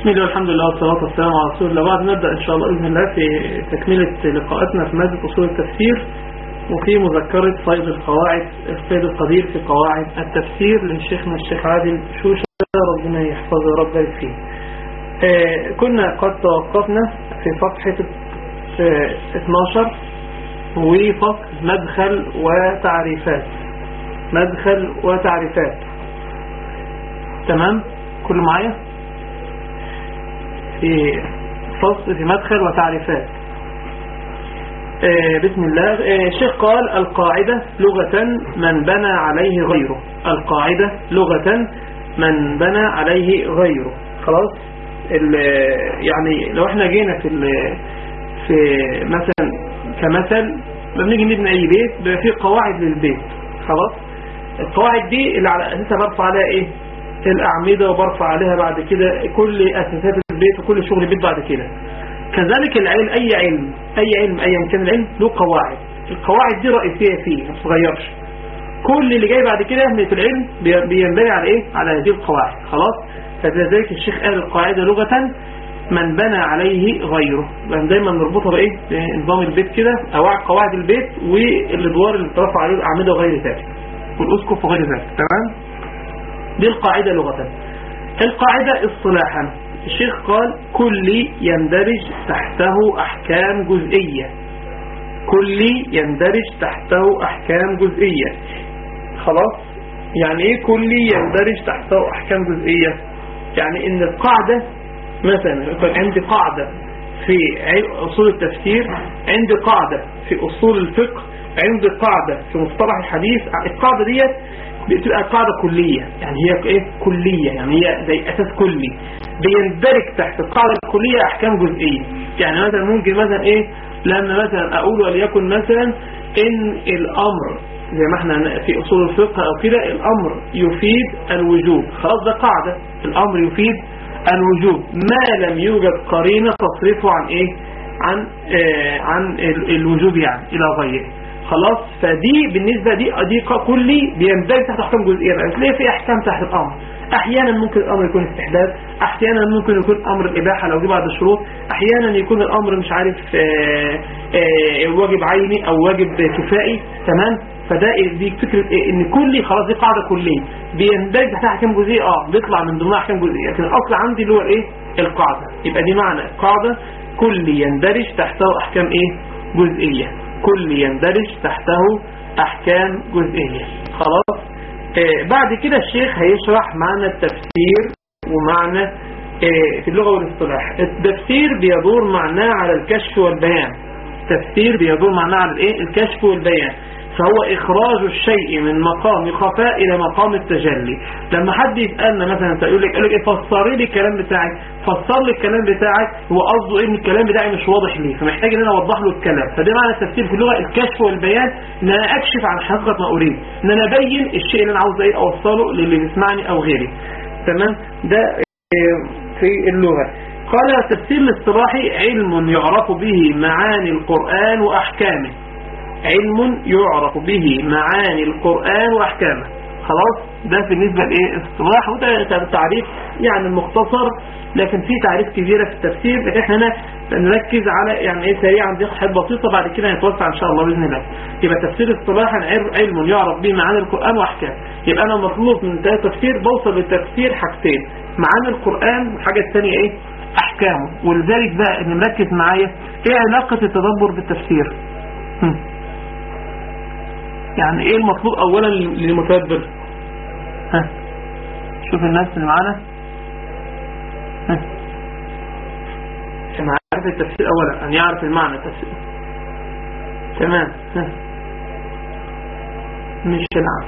بسم الله والحمد لله والصلاة والسلام على رسول الله بعد نبدأ إن شاء الله بإذن الله في تكملة لقاءاتنا في مادة أصول التفسير وفي مذكرة صيد القواعد السيد القدير في قواعد التفسير لشيخنا الشيخ عادل شوشة ربنا يحفظه رب فيه آه كنا قد توقفنا في صفحة آه 12 وفصل مدخل وتعريفات مدخل وتعريفات تمام كل معايا في فصل في مدخل وتعريفات آه بسم الله آه الشيخ قال القاعدة لغة من بنى عليه غيره القاعدة لغة من بنى عليه غيره خلاص يعني لو احنا جينا في في مثلا كمثل لما نيجي نبني اي بيت بيبقى فيه قواعد للبيت خلاص القواعد دي اللي على اساسها برفع عليها ايه الأعمدة وبرفع عليها بعد كده كل أساسات البيت وكل شغل البيت بعد كده كذلك العلم أي علم أي علم أي كان العلم له قواعد القواعد دي رئيسية فيه ما تتغيرش كل اللي جاي بعد كده من العلم بينبني على إيه على هذه القواعد خلاص فلذلك الشيخ قال القاعدة لغة من بنى عليه غيره يعني دايما نربطها بإيه بنظام البيت كده أواعد قواعد البيت والادوار اللي بترفع عليه الأعمدة وغير ذلك والأسقف وغير ذلك تمام دي القاعدة لغة القاعدة اصطلاحا الشيخ قال كل يندرج تحته أحكام جزئية كل يندرج تحته أحكام جزئية خلاص يعني ايه كل يندرج تحته أحكام جزئية يعني ان القاعدة مثلا يكون عندي قاعدة في أصول التفسير عندي قاعدة في أصول الفقه عندي قاعدة في مصطلح الحديث القاعدة ديت بتبقى قاعدة كلية يعني هي ايه كلية يعني هي زي اساس كلي بيندرج تحت القاعدة الكلية احكام جزئية يعني مثلا ممكن مثلا ايه لما مثلا اقول وليكن مثلا ان الامر زي ما احنا في اصول الفقه او كده الامر يفيد الوجوب خلاص ده قاعدة الامر يفيد الوجوب ما لم يوجد قرينة تصرفه عن ايه عن آه عن الوجوب يعني الى غيره خلاص فدي بالنسبة دي دي كلي بيندرج تحت احكام جزئية بس ليه في احكام تحت الامر احيانا ممكن الامر يكون استحباب احيانا ممكن يكون امر الاباحة لو جه بعد الشروط احيانا يكون الامر مش عارف آآ آآ واجب عيني او واجب كفائي تمام فده دي فكرة إيه ان كلي خلاص دي قاعدة كلية بيندرج تحت احكام جزئية اه بيطلع من ضمنها احكام جزئية لكن الاصل عندي اللي هو الايه القاعدة يبقى دي معنى قاعدة كلي يندرج تحته احكام ايه جزئية كل يندرج تحته أحكام جزئية خلاص آه بعد كده الشيخ هيشرح معنى التفسير ومعنى آه في اللغة والاصطلاح التفسير بيدور معناه على الكشف والبيان التفسير بيدور معناه على الايه الكشف والبيان فهو إخراج الشيء من مقام خفاء إلى مقام التجلي لما حد يسألنا مثلا يقول لك يقول لك فسري لي الكلام بتاعك فسر لي الكلام بتاعك هو قصده إيه ان الكلام بتاعي مش واضح ليه فمحتاج ان انا اوضح له الكلام فده معنى التفسير في اللغة الكشف والبيان ان انا اكشف عن حقيقة ما اريد ان انا ابين الشيء اللي انا عاوز ايه اوصله للي بيسمعني او غيري تمام ده في اللغة قال التفسير الاصطلاحي علم يعرف به معاني القرآن وأحكامه علم يعرف به معاني القرآن وأحكامه خلاص ده بالنسبة لإيه اصطلاح وده تعريف يعني مختصر لكن في تعريف كبيرة في التفسير لكن احنا هنا نركز على يعني ايه سريعا دي حاجات بسيطة بعد كده نتوسع ان شاء الله بإذن الله يبقى التفسير اصطلاحا علم يعرف به معاني القرآن وأحكامه يبقى أنا مطلوب من ده التفسير بوصل للتفسير حاجتين معاني القرآن والحاجة الثانية ايه أحكامه ولذلك بقى اللي مركز معايا ايه علاقة التدبر بالتفسير هم. يعني ايه المطلوب اولا للمتدبر ها شوف الناس اللي معانا ها عشان عارف التفسير اولا ان يعرف المعنى التفسير تمام ها مش العام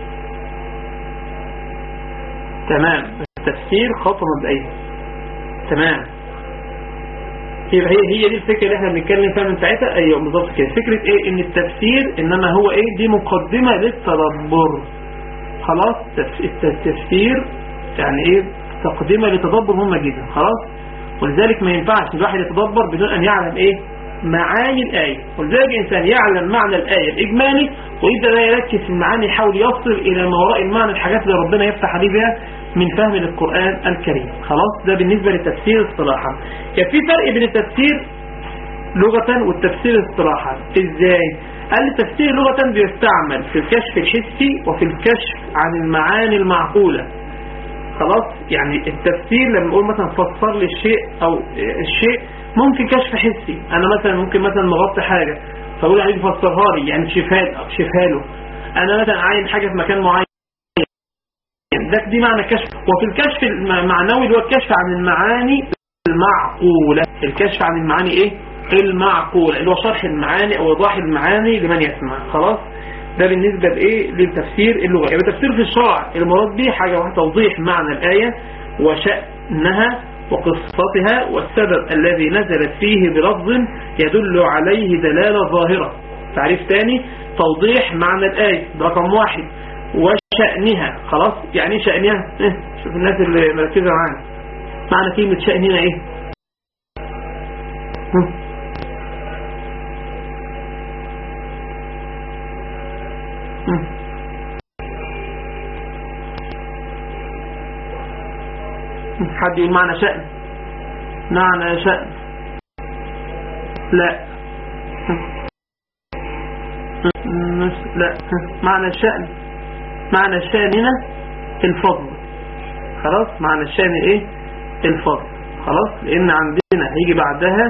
تمام التفسير خطوة مبدئية تمام يبقى هي هي دي الفكرة اللي احنا بنتكلم فيها من ساعتها ايوه بالظبط كده فكرة ايه ان التفسير انما هو ايه دي مقدمة للتدبر خلاص التفسير يعني ايه تقدمة لتدبر مهمة جدا خلاص ولذلك ما ينفعش الواحد يتدبر بدون ان يعلم ايه معاني الآية ولذلك الإنسان يعلم معنى الآية الإجمالي وإذا لا يركز في المعاني يحاول يصل إلى ما وراء المعنى الحاجات اللي ربنا يفتح عليه بها من فهم للقرآن الكريم خلاص ده بالنسبة للتفسير اصطلاحا يعني في فرق بين التفسير لغة والتفسير اصطلاحا ازاي قال التفسير لغة بيستعمل في الكشف الحسي وفي الكشف عن المعاني المعقولة خلاص يعني التفسير لما نقول مثلا فسر لي الشيء او الشيء ممكن كشف حسي انا مثلا ممكن مثلا مغطي حاجة فاقول عليه فسرها لي يعني شفها شفها له انا مثلا عاين حاجة في مكان معين ده دي معنى الكشف وفي الكشف المعنوي اللي هو الكشف عن المعاني المعقولة الكشف عن المعاني ايه المعقولة اللي هو شرح المعاني او وضاح المعاني لمن يسمع خلاص ده بالنسبة لايه للتفسير اللغوي يبقى تفسير في الشرع المراد به حاجة واحدة توضيح معنى الآية وشأنها وقصتها والسبب الذي نزلت فيه بلفظ يدل عليه دلالة ظاهرة تعريف ثاني توضيح معنى الآية رقم واحد وشأنها خلاص يعني ايه شأنها إيه؟ شوف الناس اللي مركزة معانا معنى كلمة شأن هنا ايه هم. هم. حد يقول معنى شأن معنى شأن لا لا معنى الشأن معنى الشأن هنا الفضل خلاص معنى الشأن ايه الفضل خلاص لان عندنا هيجي بعدها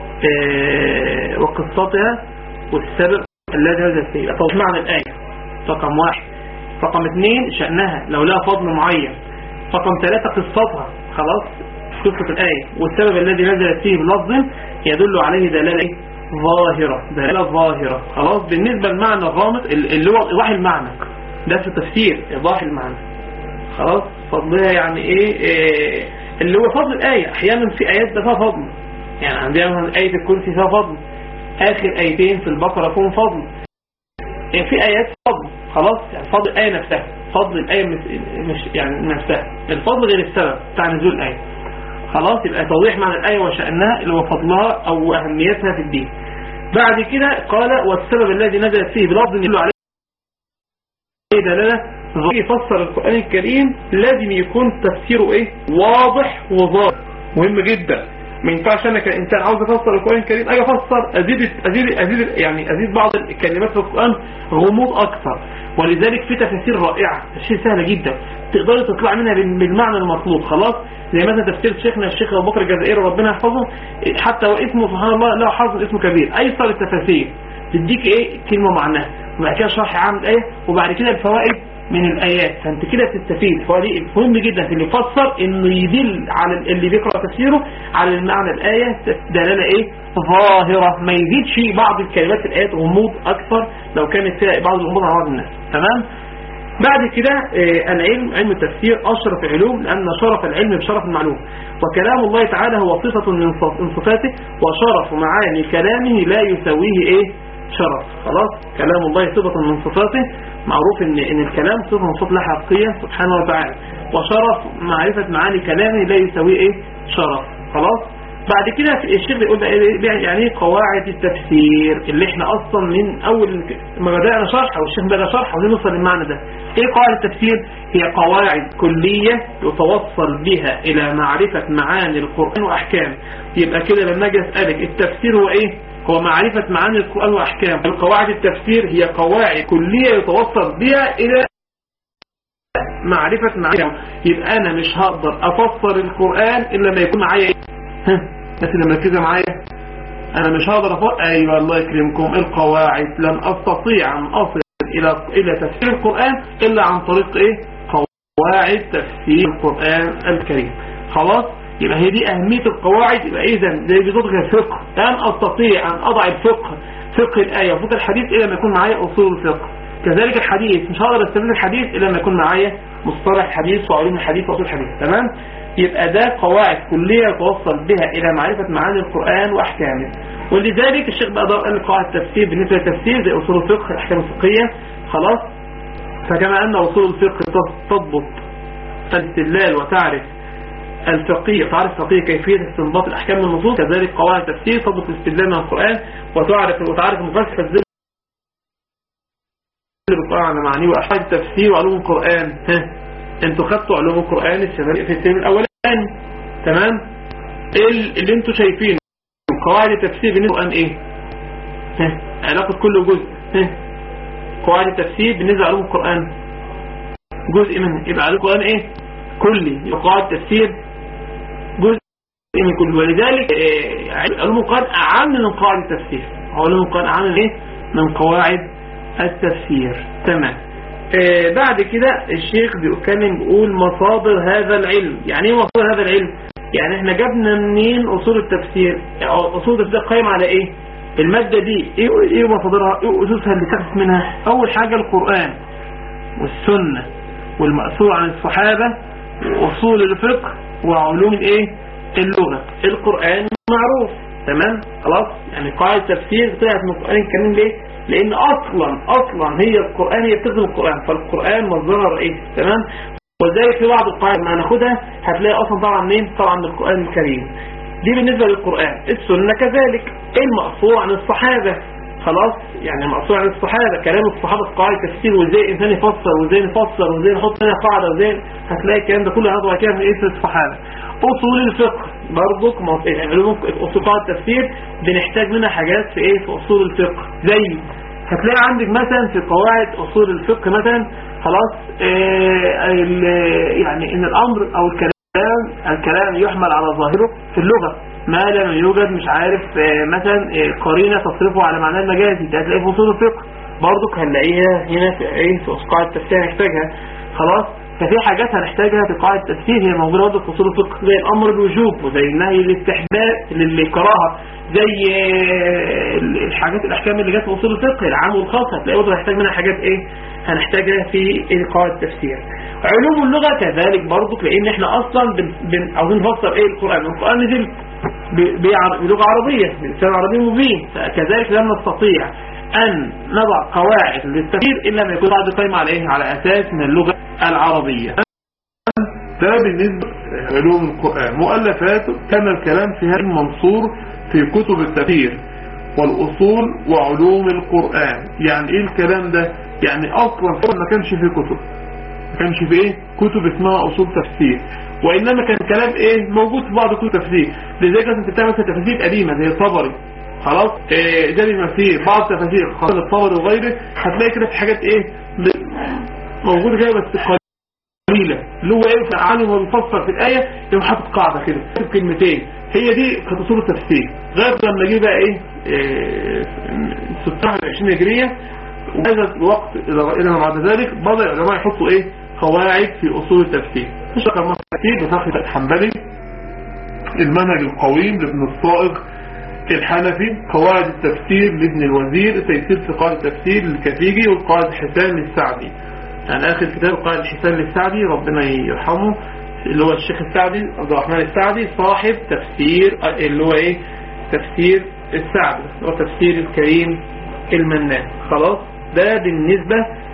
اه وقصتها والسبب الذي نزل فيه طب معنى الآية رقم واحد رقم اثنين شأنها لو لها فضل معين رقم ثلاثة قصتها خلاص قصة الآية والسبب الذي نزلت فيه بلفظ يدل عليه دلالة إيه؟ ظاهرة دلالة ظاهرة خلاص بالنسبة للمعنى الغامض اللي هو إيضاح المعنى ده في التفسير إيضاح المعنى خلاص فضلها يعني إيه, إيه اللي هو فضل الآية أحيانا في آيات ده فيها فضل يعني عندنا مثلا آية الكرسي فيها فضل آخر آيتين في البقرة فيهم فضل يعني في آيات فضل خلاص يعني فضل الآية نفسها فضل الآية مش يعني نفسها الفضل غير السبب بتاع نزول الآية خلاص يبقى توضيح معنى الآية وشأنها اللي هو فضلها أو أهميتها في الدين بعد كده قال والسبب الذي نزلت فيه بلفظ يدل عليه دلالة يفسر القرآن الكريم لازم يكون تفسيره ايه واضح وظاهر مهم جدا ما ينفعش انا كإنسان عاوز افسر القرآن الكريم اجي افسر ازيد ازيد ازيد يعني ازيد بعض الكلمات في القرآن غموض اكثر ولذلك في تفاسير رائعة تفسير سهلة جدا تقدري تطلع منها بالمعنى المطلوب خلاص زي مثلا تفسير شيخنا الشيخ ابو بكر الجزائري ربنا يحفظه حتى واسمه سبحان الله له حظ اسمه كبير ايسر التفاسير تديك ايه كلمة معناها وبعد كده شرح عام الآية وبعد كده الفوائد من الآيات فانت كده تستفيد فدي مهم جدا في اللي يفسر انه يدل على اللي بيقرأ تفسيره على المعنى الآية دلالة ايه ظاهرة ما يزيدش بعض الكلمات في الآيات غموض اكثر لو كانت فيها بعض الغموض على بعض الناس تمام بعد كده آه العلم علم التفسير أشرف علوم لأن شرف العلم بشرف المعلوم وكلام الله تعالى هو صفة من صفاته وشرف معاني كلامه لا يسويه ايه شرف خلاص كلام الله صفة من صفاته معروف ان, إن الكلام صفة من صفات الله حقيقية سبحانه وتعالى وشرف معرفة معاني كلامه لا يسويه ايه شرف خلاص بعد كده الشيخ بيقول يعني قواعد التفسير اللي احنا اصلا من اول ما بدأنا شرحه والشيخ بدأ شرحه ونوصل للمعنى ده ايه قواعد التفسير هي قواعد كلية يتوصل بها الى معرفة معاني القرآن واحكام يبقى كده لما اجي اسألك التفسير هو ايه هو معرفة معاني القرآن واحكام القواعد التفسير هي قواعد كلية يتوصل بها الى معرفة معاني يبقى انا مش هقدر افسر القرآن الا ما يكون معايا ايه الناس اللي مركزة معايا انا مش هقدر افق ايوه الله يكرمكم القواعد لن استطيع ان اصل الى الى تفسير القرآن الا عن طريق ايه قواعد تفسير القرآن الكريم خلاص يبقى هي دي اهمية القواعد يبقى اذا زي بضبط الفقه لن استطيع ان اضع الفقه فقه الايه وفقه الحديث الا ما يكون معايا اصول الفقه كذلك الحديث مش هقدر استفيد الحديث الا ما يكون معايا مصطلح الحديث وعلوم الحديث واصول الحديث تمام يبقى ده قواعد كلية يتوصل بها إلى معرفة معاني القرآن وأحكامه ولذلك الشيخ بقى قال قواعد التفسير بالنسبة للتفسير زي أصول الفقه الأحكام الفقهية خلاص فكما أن أصول الفقه تضبط الاستدلال وتعرف الفقيه تعرف فقيه كيفية استنباط الأحكام من النصوص كذلك قواعد التفسير تضبط الاستدلال من القرآن وتعرف وتعرف مفسر الذل القرآن على معانيه وأحكام التفسير وعلوم القرآن ها انتوا خدتوا علوم القرآن السنة في الترم الاولاني تمام ايه اللي انتوا شايفينه قواعد التفسير بالنسبة للقرآن ايه ها علاقة كل جزء ها قواعد التفسير بالنسبة لعلوم القرآن جزء منه يبقى علوم القرآن ايه كلي يبقى قواعد التفسير جزء من كل ولذلك آه، علوم القرآن أعم من قواعد التفسير علوم القرآن أعم من ايه من قواعد التفسير تمام آه بعد كده الشيخ بيتكلم بيقول مصادر هذا العلم يعني ايه مصادر هذا العلم يعني احنا جبنا منين اصول التفسير اصول التفسير قائم على ايه المادة دي ايه ايه مصادرها ايه اسسها اللي تخص منها اول حاجة القرآن والسنة والمأثور عن الصحابة واصول الفقه وعلوم الايه اللغة القرآن معروف تمام خلاص يعني قاعدة تفسير طلعت من القرآن الكريم ليه لان اصلا اصلا هي القرآن هي بتخدم القرآن فالقرآن مصدرها الرئيسي تمام وذلك في بعض القواعد ما ناخدها هتلاقي اصلا طبعا منين طبعا من القرآن الكريم دي بالنسبة للقرآن السنة كذلك المأثور عن الصحابة خلاص يعني مأثور عن الصحابة كلام الصحابة في قواعد التفسير وازاي الانسان يفسر وازاي نفسر وازاي نحط هنا قاعدة وازاي هتلاقي الكلام ده كله هيطلع كده من اسم الصحابة اصول الفقه برضك يعني علوم اصول قواعد التفسير بنحتاج منها حاجات في ايه في اصول الفقه زي هتلاقي عندك مثلا في قواعد اصول الفقه مثلا خلاص آه يعني ان الامر او الكلام الكلام يحمل على ظاهره في اللغة ما لم يوجد مش عارف آه مثلا آه قرينة تصرفه على معناه المجازي ده هتلاقيه في اصول الفقه برضك هنلاقيها هنا في ايه في قواعد التفسير هنحتاجها خلاص ففي حاجات هنحتاجها في قواعد التفسير هي موجودة برضه في اصول الفقه زي الامر بالوجوب وزي النهي للاستحباب للكراهه زي الحاجات الاحكام اللي جت في اصول الفقه العام والخاص هتلاقي برضه هنحتاج منها حاجات ايه هنحتاجها في قواعد التفسير علوم اللغة كذلك برضه لان احنا اصلا بن... بن... عاوزين نفسر ايه القرآن القرآن نزل بلغة عربية بلسان عربي مبين فكذلك لن نستطيع ان نضع قواعد للتفسير الا ما يكون بعد قائمة على ايه على اساس من اللغة العربية ده بالنسبة علوم القرآن مؤلفاته كان الكلام فيها المنصور في كتب التفسير والأصول وعلوم القرآن يعني ايه الكلام ده يعني اصلا ما كانش فيه كتب ما كانش فيه ايه كتب اسمها اصول تفسير وانما كان كلام ايه موجود في بعض كتب تفسير لذلك انت بتعمل تفاسير قديمة زي الطبري خلاص إيه زي المسير بعض التفاسير خاصة الطبري وغيره هتلاقي كده في حاجات ايه موجودة كده بس قليلة اللي هو ايه عالم وبيفسر في الآية يوم حاطط قاعدة كده كلمتين هي دي كانت اصول التفسير غير لما جه بقى ايه, إيه 26 هجرية وهذا الوقت إلى بعد ذلك بدأ العلماء يحطوا ايه قواعد في اصول التفسير مش رقم كتير بتاخد الحنبلي المنهج القويم لابن الصائغ الحنفي قواعد التفسير لابن الوزير تيسير في قواعد التفسير للكفيجي والقواعد الحسان للسعدي يعني آخر كتاب قائد الحسان للسعدي ربنا يرحمه اللي هو الشيخ السعدي عبد الرحمن السعدي صاحب تفسير اللي هو ايه تفسير السعدي هو تفسير الكريم المنان خلاص ده بالنسبة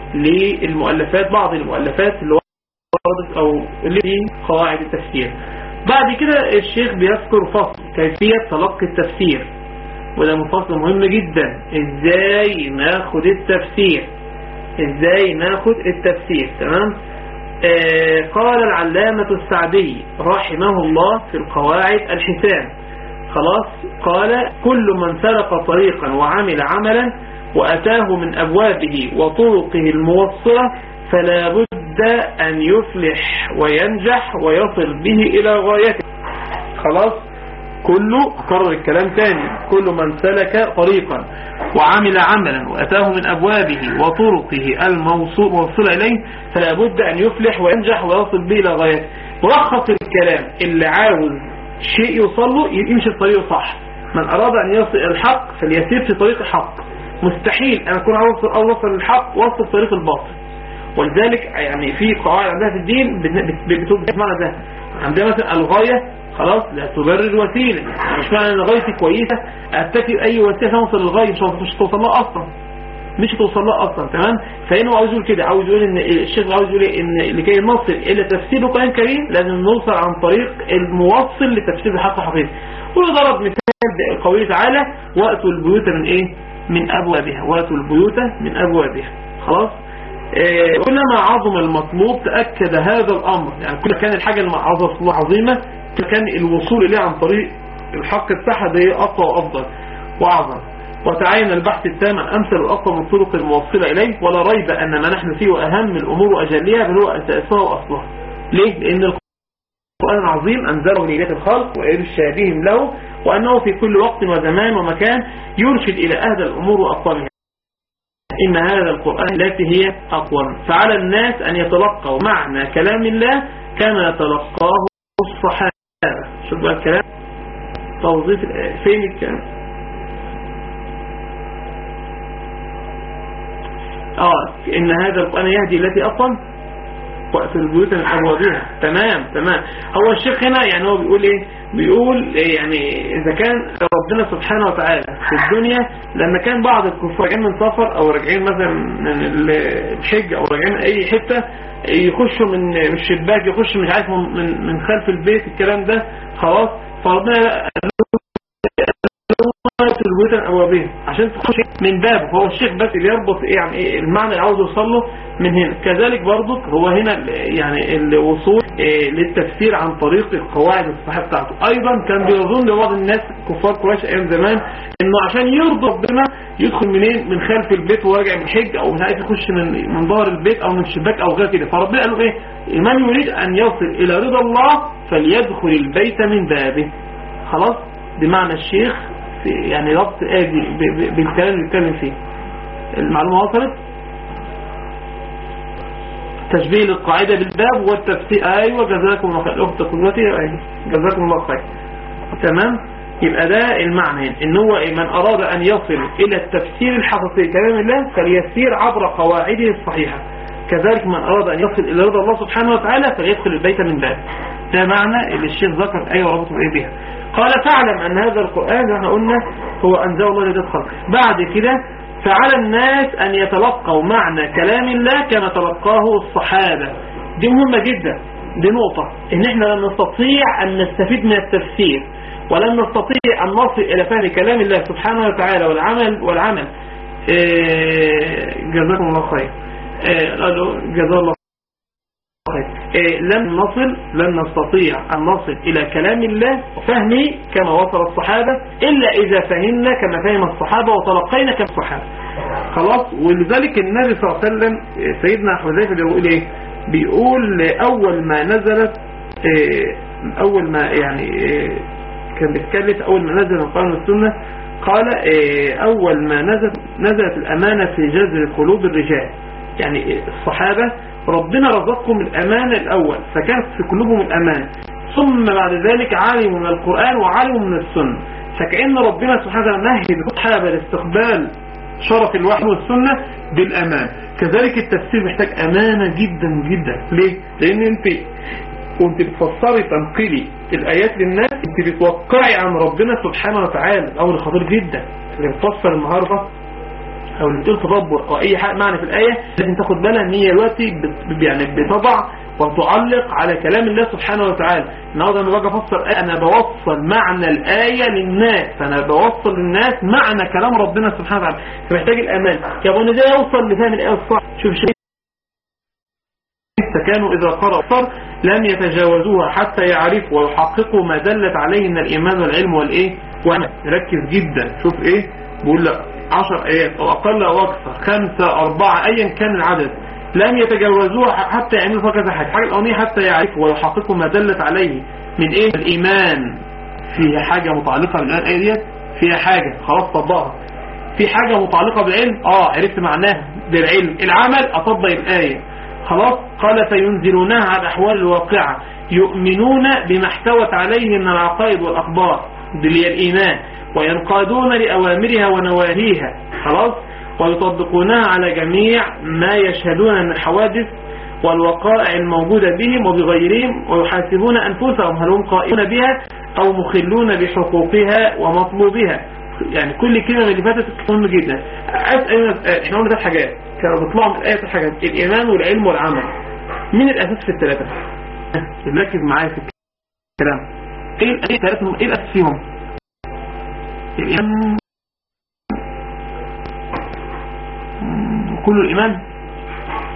للمؤلفات بعض المؤلفات اللي وردت او اللي في قواعد التفسير بعد كده الشيخ بيذكر فصل كيفية تلقي التفسير وده فصل مهم جدا ازاي ناخد التفسير ازاي ناخد التفسير تمام آه قال العلامة السعدي رحمه الله في القواعد الحسان خلاص قال كل من سلك طريقا وعمل عملا وأتاه من أبوابه وطرقه الموصلة فلا بد أن يفلح وينجح ويصل به إلى غايته خلاص كله أكرر الكلام تاني كل من سلك طريقا وعمل عملا وأتاه من أبوابه وطرقه الموصول إليه فلا بد أن يفلح وينجح ويصل به إلى غايته ملخص الكلام اللي عاوز شيء يوصل له يمشي الطريق صح من أراد أن يصل الحق فليسير في طريق الحق مستحيل أن أكون أوصل أوصل الحق وأوصل طريق الباطل ولذلك يعني في قواعد عندها في الدين بتوجد معنى ده عندنا مثلا الغاية خلاص لا تبرر الوسيلة يعني مش معنى ان غايتي كويسة اتكي اي وسيلة توصل للغاية مش مش توصل لها اصلا مش توصل لها اصلا تمام فهنا هو عاوز يقول كده عاوز يقول ان الشيخ عاوز يقول ان لكي نصل الى تفسير القرآن الكريم لازم نوصل عن طريق الموصل لتفسير الحق الحقيقي وضرب مثال قوله تعالى واتوا البيوت من ايه من ابوابها واتوا البيوت من ابوابها خلاص آه، كلما عظم المطلوب تأكد هذا الأمر يعني كل كان الحاجة العظيمة كان الوصول إليه عن طريق الحق بتاعها ده أقوى وأفضل وأعظم وتعين البحث التام عن أمثل الأقوى من الطرق الموصلة إليه ولا ريب أن ما نحن فيه أهم الأمور وأجلها بل هو أساسها وأصلها ليه؟ لأن القرآن العظيم أنزله لإيجاد الخلق وإرشادهم له وأنه في كل وقت وزمان ومكان يرشد إلى أهدى الأمور وأقوامها إن هذا القرآن التي هي أقوم فعلى الناس أن يتلقوا معنى كلام الله كما تلقاه الصحابة شوف بقى الكلام توظيف فين الكلام اه ان هذا القرآن يهدي التي اقوم في البيوت من ابوابها تمام تمام هو الشيخ هنا يعني هو بيقول ايه بيقول إيه يعني اذا كان ربنا سبحانه وتعالى في الدنيا لما كان بعض الكفار راجعين من سفر او راجعين مثلا من الحج او راجعين من اي حته يخشوا من الشباك يخشوا مش عارف من من خلف البيت الكلام ده خلاص فربنا البيوت الأوابين عشان تخش من بابه هو الشيخ بس اللي يربط إيه يعني إيه المعنى اللي عاوز يوصل له من هنا كذلك برضك هو هنا يعني الوصول إيه للتفسير عن طريق القواعد الصحيحه بتاعته ايضا كان بيظن لبعض الناس كفار قريش ايام زمان انه عشان يرضى ربنا يدخل منين من خلف البيت وهو راجع من الحج او مش عايز يخش من من ظهر البيت او من الشباك او غير كده فربنا قال له ايه من يريد ان يصل الى رضا الله فليدخل البيت من بابه خلاص بمعنى الشيخ يعني ربط آدي بالكلام اللي بيتكلم فيه المعلومة وصلت تشبيه للقاعدة بالباب والتفسير ايوه جزاكم الله خير الاخت قدوتي ايوه جزاكم الله خير تمام يبقى ده المعنى ان هو من اراد ان يصل الى التفسير الحقيقي كلام الله فليسير عبر قواعده الصحيحة كذلك من اراد ان يصل الى رضا الله سبحانه وتعالى فليدخل البيت من باب ده معنى اللي الشيخ ذكر ايه وربطه ايه بها قال فاعلم أن هذا القرآن احنا قلنا هو أنزل الله لدى الخلق بعد كده فعلى الناس أن يتلقوا معنى كلام الله كما تلقاه الصحابة دي مهمة جدا دي نقطة ان احنا لم نستطيع أن نستفيد من التفسير ولم نستطيع أن نصل إلى فهم كلام الله سبحانه وتعالى والعمل والعمل إيه جزاكم الله خير إيه جزا الله إيه لن نصل لن نستطيع أن نصل إلى كلام الله فهمه كما وصل الصحابة إلا إذا فهمنا كما فهم الصحابة وتلقينا كما الصحابة خلاص ولذلك النبي صلى الله عليه وسلم سيدنا حذيفة بيقول إيه بيقول أول ما نزلت إيه أول ما يعني إيه كان بيتكلم أول ما نزل القرآن والسنة قال إيه أول ما نزلت نزلت الأمانة في جذر قلوب الرجال يعني الصحابة ربنا رزقهم الأمانة الأول فكانت في قلوبهم الأمانة ثم بعد ذلك علموا من القرآن وعلموا من السنة فكأن ربنا سبحانه وتعالى مهد الصحابة لاستقبال شرف الوحي والسنة بالأمان كذلك التفسير محتاج أمانة جدا جدا ليه؟ لأن أنت وانت بتفسري تنقلي الآيات للناس انت بتوقعي عن ربنا سبحانه وتعالى الأمر خطير جدا اللي بتفسر النهاردة او اللي بتقول تدبر او اي حاجه معنى في الايه لازم تاخد بالها ان هي دلوقتي يعني بتضع وتعلق على كلام الله سبحانه وتعالى النهارده لما باجي افسر آية انا بوصل معنى الايه للناس فانا بوصل للناس معنى كلام ربنا سبحانه وتعالى فمحتاج الامان يا ابو ازاي اوصل لفهم الايه الصح شوف شيء كانوا إذا قرأوا الصر لم يتجاوزوها حتى يعرفوا ويحققوا ما دلت عليه من الإيمان والعلم والإيه وأنا ركز جدا شوف إيه بقول لك عشر آيات أو أقل أو أكثر خمسة أربعة أيا كان العدد لم يتجاوزوها حتى يعملوا فيها كذا حاجة الحاجة الأولانية حتى يعرفوا ويحققوا ما دلت عليه من إيه الإيمان فيها حاجة متعلقة بالآية ديت فيها حاجة خلاص طبقها في حاجة متعلقة بالعلم اه عرفت معناها بالعلم العمل أطبق الآية خلاص قال فينزلونها على الأحوال الواقعة يؤمنون بما احتوت عليه من العقائد والأخبار دي الإيمان وينقادون لأوامرها ونواهيها خلاص ويطبقونها على جميع ما يشهدون من الحوادث والوقائع الموجودة بهم وبغيرهم ويحاسبون أنفسهم هل هم قائمون بها أو مخلون بحقوقها ومطلوبها يعني كل كلمة من اللي فاتت مهم جدا أسأل احنا قلنا ثلاث حاجات كانوا بيطلعوا من الآية حاجات الإيمان والعلم والعمل مين الأساس في الثلاثة ركز معايا في الكلام ايه الثلاثة ايه الأساس فيهم الإيمان كل الإيمان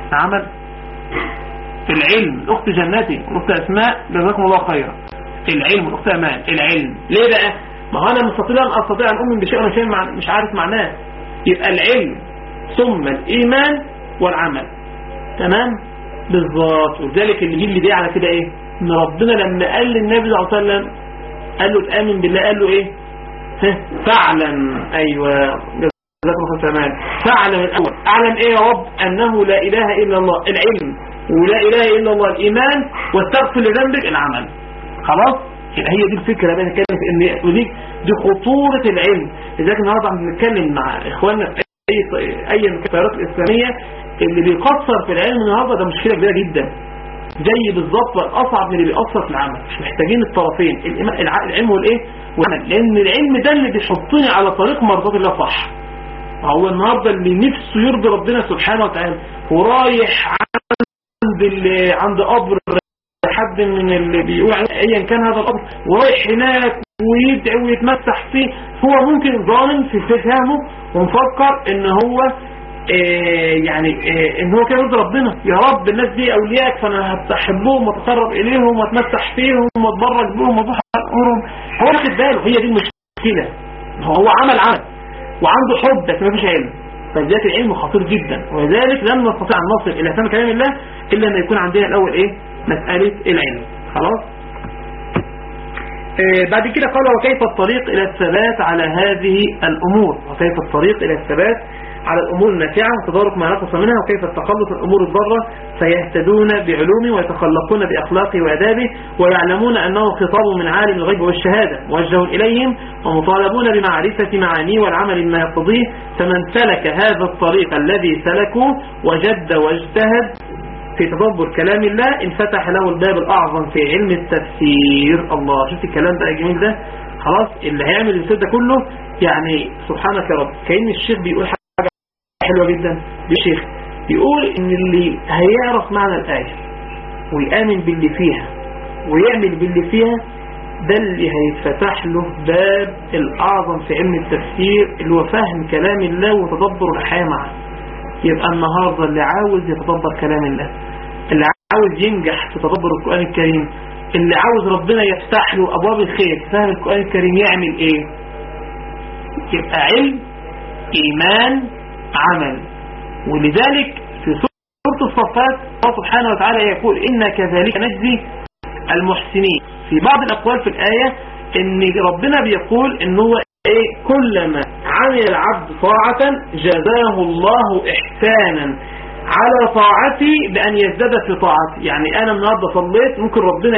عمل العلم الأخت جناتي الأخت أسماء جزاكم الله خيرا العلم الأخت أمان العلم ليه بقى ما هو أنا مستطيع أن أستطيع أن أؤمن بشيء أنا شيء مش عارف معناه يبقى العلم ثم الإيمان والعمل تمام بالظبط ولذلك اللي اللي دي على كده ايه ان ربنا لما قال للنبي صلى الله عليه وسلم قال له تآمن بالله قال له ايه ها فاعلم ايوه جزاك الله خير تمام فاعلم الاول اعلم ايه يا رب انه لا اله الا الله العلم ولا اله الا الله الايمان واستغفر لذنبك العمل خلاص يبقى هي دي الفكره بقى نتكلم في ان ودي دي خطوره العلم لذلك النهارده عم بنتكلم مع اخواننا في اي اي التيارات الاسلاميه اللي بيقصر في العلم النهارده ده مشكله كبيره جدا زي بالظبط اصعب من اللي بيأثر في العمل مش محتاجين الطرفين العلم والايه والعمل لان العلم ده اللي بيحطني على طريق مرضات الله صح هو النهارده اللي نفسه يرضي ربنا سبحانه وتعالى ورايح عند اللي عند قبر حد من اللي بيقول ايا كان هذا القبر ورايح هناك ويدعي ويتمسح فيه هو ممكن ظالم في فهمه ومفكر ان هو إيه يعني إيه ان هو كده يرضي ربنا يا رب الناس دي اولياءك فانا هتحبهم واتقرب اليهم واتمسح فيهم واتبرك بهم وابوح امورهم هو واخد باله هي دي المشكله هو عمل عمل وعنده حب بس ما فيش علم فلذلك العلم خطير جدا ولذلك لن نستطيع ان نصل الى فهم كلام الله الا ان يكون عندنا الاول ايه مساله العلم خلاص إيه بعد كده قال وكيف الطريق الى الثبات على هذه الامور وكيف الطريق الى الثبات على الأمور النافعة وتدارك ما نقص منها وكيف التخلص من الأمور الضارة فيهتدون بعلومه ويتخلقون بأخلاقه وأدابه ويعلمون أنه خطاب من عالم الغيب والشهادة موجه إليهم ومطالبون بمعرفة معانيه والعمل ما يقتضيه فمن سلك هذا الطريق الذي سلكه وجد واجتهد في تدبر كلام الله انفتح له الباب الأعظم في علم التفسير الله شفت الكلام بقى جميل ده خلاص اللي هيعمل الفساد ده كله يعني سبحانك يا رب كأن الشيخ بيقول حلوة جدا بشيخ يقول ان اللي هيعرف معنى الآية ويآمن باللي فيها ويعمل باللي فيها ده اللي هيتفتح له باب الأعظم في علم التفسير اللي هو فهم كلام الله وتدبر الحياة معه يبقى النهاردة اللي عاوز يتدبر كلام الله اللي عاوز ينجح في تدبر القرآن الكريم اللي عاوز ربنا يفتح له أبواب الخير فهم القرآن الكريم يعمل ايه يبقى علم إيمان عمل ولذلك في سورة الصفات الله سبحانه وتعالى يقول إنا كذلك نجزي المحسنين في بعض الأقوال في الآية إن ربنا بيقول إن هو إيه كلما عمل العبد طاعة جزاه الله إحسانا على طاعتي بأن يزداد في طاعتي يعني أنا النهاردة صليت ممكن ربنا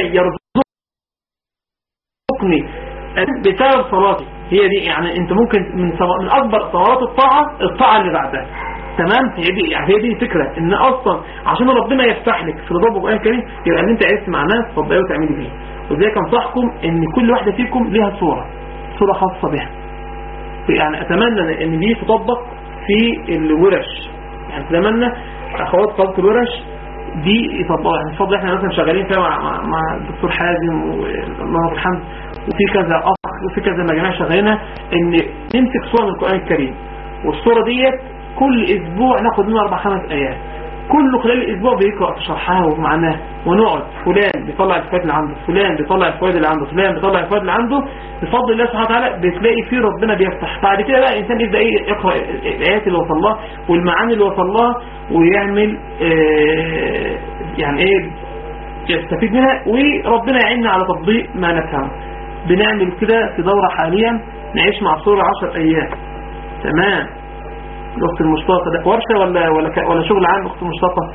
يرزقني بسبب صلاتي هي دي يعني انت ممكن من من اكبر ثمرات الطاعه الطاعه اللي بعدها تمام هي دي يعني هي دي الفكره ان اصلا عشان ربنا يفتح لك في رضا القران الكريم يبقى ان انت عرفت معناه تطبقيه وتعملي بيه ولذلك انصحكم ان كل واحده فيكم ليها صوره صوره خاصه بها يعني اتمنى ان دي تطبق في الورش يعني اتمنى اخوات طلبه الورش دي يطبقوا يعني الفضل احنا مثلا شغالين فيها مع, مع, مع الدكتور حازم والله الحمد وفي كذا اخ وفي كذا مجموعه شغالينها ان نمسك صوره من القران الكريم والصوره ديت كل اسبوع ناخد منها اربع خمس ايات كل خلال الاسبوع بيقرا في شرحها ومعناها ونقعد فلان بيطلع الفوائد اللي عنده فلان بيطلع الفوائد اللي عنده فلان بيطلع الفوائد اللي عنده بفضل الله سبحانه وتعالى بتلاقي فيه ربنا بيفتح بعد كده بقى الانسان يبدا ايه يقرا الايات اللي وصل لها والمعاني اللي وصل لها ويعمل آه يعني ايه يستفيد منها وربنا يعيننا على تطبيق ما نفهمه بنعمل كده في دورة حاليا نعيش مع صورة عشر ايام تمام الاخت المشتاقة ده ورشة ولا ولا ولا شغل عام اخت المشتاقة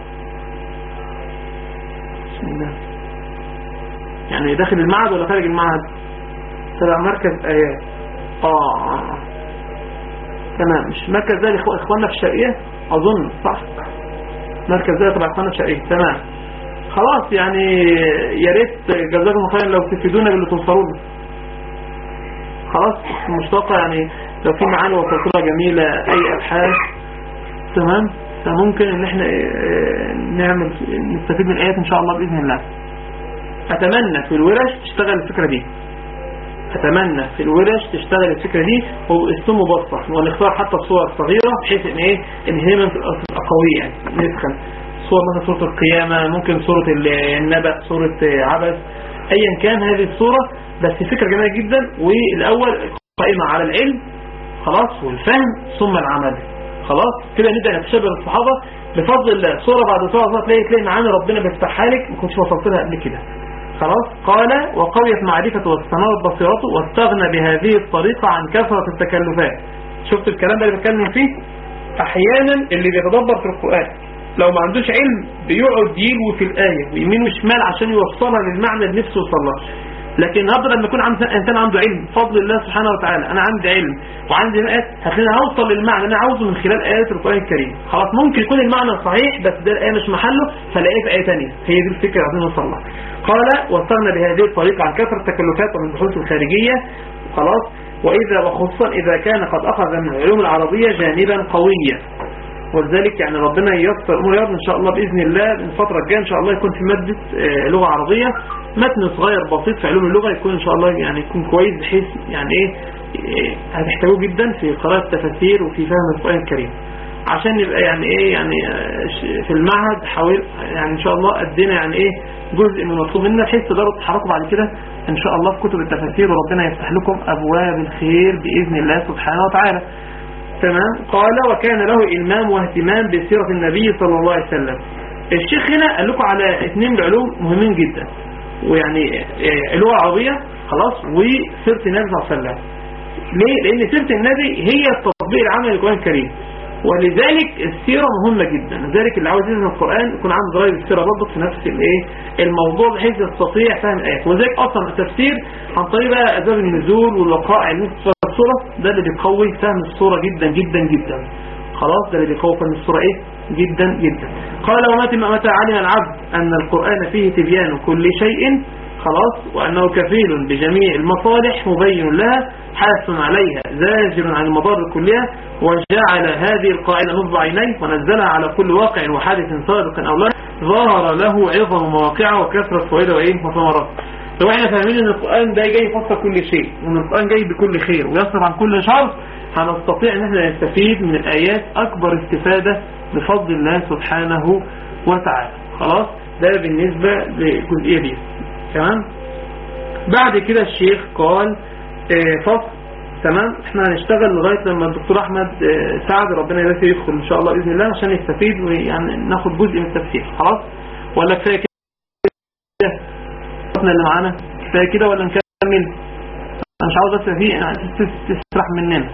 بسم الله يعني داخل المعهد ولا خارج المعهد تبع مركز ايات اه, آه. تمام مش مركز ده اخواننا في الشرقية اظن صح مركز ده تبع اخواننا في الشرقية تمام خلاص يعني يا ريت جزاكم الله خيرا لو تفيدونا باللي توصلوا له خلاص مشتاقة يعني لو في معانا وصلتنا جميلة اي ابحاث تمام فممكن ان احنا نعمل نستفيد من الايات ان شاء الله باذن الله اتمنى في الورش تشتغل الفكرة دي اتمنى في الورش تشتغل الفكرة دي وباسلوب مبسط ونختار حتى الصور صغيرة بحيث ان ايه ان هي تبقى قوية يعني نسخن الصور مثلا سورة القيامة ممكن سورة النبأ سورة عبس ايا كان هذه الصورة بس فكرة جميلة جدا والاول قائمة على العلم خلاص والفهم ثم العمل خلاص كده نبدأ نتشبه الصحابة بفضل الله صورة بعد صورة تلاقي تلاقي معاني ربنا بيفتحها لك ما كنتش وصلت لها قبل كده خلاص قال وقويت معرفته واستنارت بصيرته واستغنى بهذه الطريقة عن كثرة التكلفات شفت الكلام ده اللي بتكلم فيه احيانا اللي بيتدبر في القرآن لو ما عندوش علم بيقعد يلوي في الآية ويمين وشمال عشان يوصلها للمعنى اللي نفسه يوصلها لكن النهارده لما يكون عند انسان عنده علم بفضل الله سبحانه وتعالى انا عندي علم وعندي آيات هتلاقيني هوصل للمعنى اللي انا عاوزه من خلال ايات القرآن الكريم خلاص ممكن يكون المعنى صحيح بس ده الايه مش محله فلاقيه في ايه ثانيه هي دي الفكره اللي عايزين نوصل لها قال واستغنى بهذه الطريقه عن كثره التكلفات ومن البحوث الخارجيه خلاص واذا وخصوصا اذا كان قد اخذ من العلوم العربيه جانبا قويا ولذلك يعني ربنا ييسر امور يرضى ان شاء الله باذن الله من الفتره الجايه ان شاء الله يكون في ماده آه، لغه عربيه متن صغير بسيط في علوم اللغه يكون ان شاء الله يعني يكون كويس بحيث يعني ايه إيه، هتحتاجوه جدا في قراءه التفاسير وفي فهم القران الكريم عشان يبقى يعني ايه يعني آه، ش- في المعهد حاول يعني ان شاء الله ادينا يعني ايه جزء من المطلوب منا بحيث تقدروا تتحركوا بعد كده ان شاء الله في كتب التفاسير وربنا يفتح لكم ابواب الخير باذن الله سبحانه وتعالى تمام قال وكان له إلمام واهتمام بسيرة النبي صلى الله عليه وسلم الشيخ هنا قال لكم على اثنين من العلوم مهمين جدا ويعني آه، اللغة العربية خلاص وسيرة النبي صلى الله عليه وسلم ليه؟ لأن سيرة النبي هي التطبيق العملي للقرآن الكريم ولذلك السيرة مهمة جدا لذلك اللي عاوز يفهم القرآن يكون عنده رأي السيرة برضه في نفس الايه الموضوع بحيث يستطيع فهم الآيات وذلك أصلا التفسير عن طريق بقى أسباب النزول والوقائع اللي في الصورة ده اللي بيقوي فهم الصورة جدا جدا جدا خلاص ده اللي بيقوي فهم الصورة ايه جدا جدا قال ومتى متى علم العبد أن القرآن فيه تبيان كل شيء خلاص وأنه كفيل بجميع المصالح مبين لها حاس عليها زاجر عن المضار كلها وجعل هذه القاعدة نصب عينيه ونزلها على كل واقع وحادث سابق أو لا ظهر له عظم مواقعه وكثرة فوائده وإيه وثمراته لو احنا فاهمين ان القرآن ده جاي يفسر كل شيء وان القرآن جاي بكل خير ويصرف عن كل شر هنستطيع ان احنا نستفيد من الآيات أكبر استفادة بفضل الله سبحانه وتعالى خلاص ده بالنسبة للجزئية دي تمام بعد كده الشيخ قال آه، فصل تمام احنا هنشتغل لغاية لما الدكتور احمد آه، سعد ربنا يبارك فيه يدخل ان شاء الله باذن الله عشان يستفيد ويعني ناخد جزء من التفسير خلاص ولا كفايه كده احنا اللي معانا كفايه كده ولا نكمل انا مش عاوز بس فيه يعني تس- تسرح مننا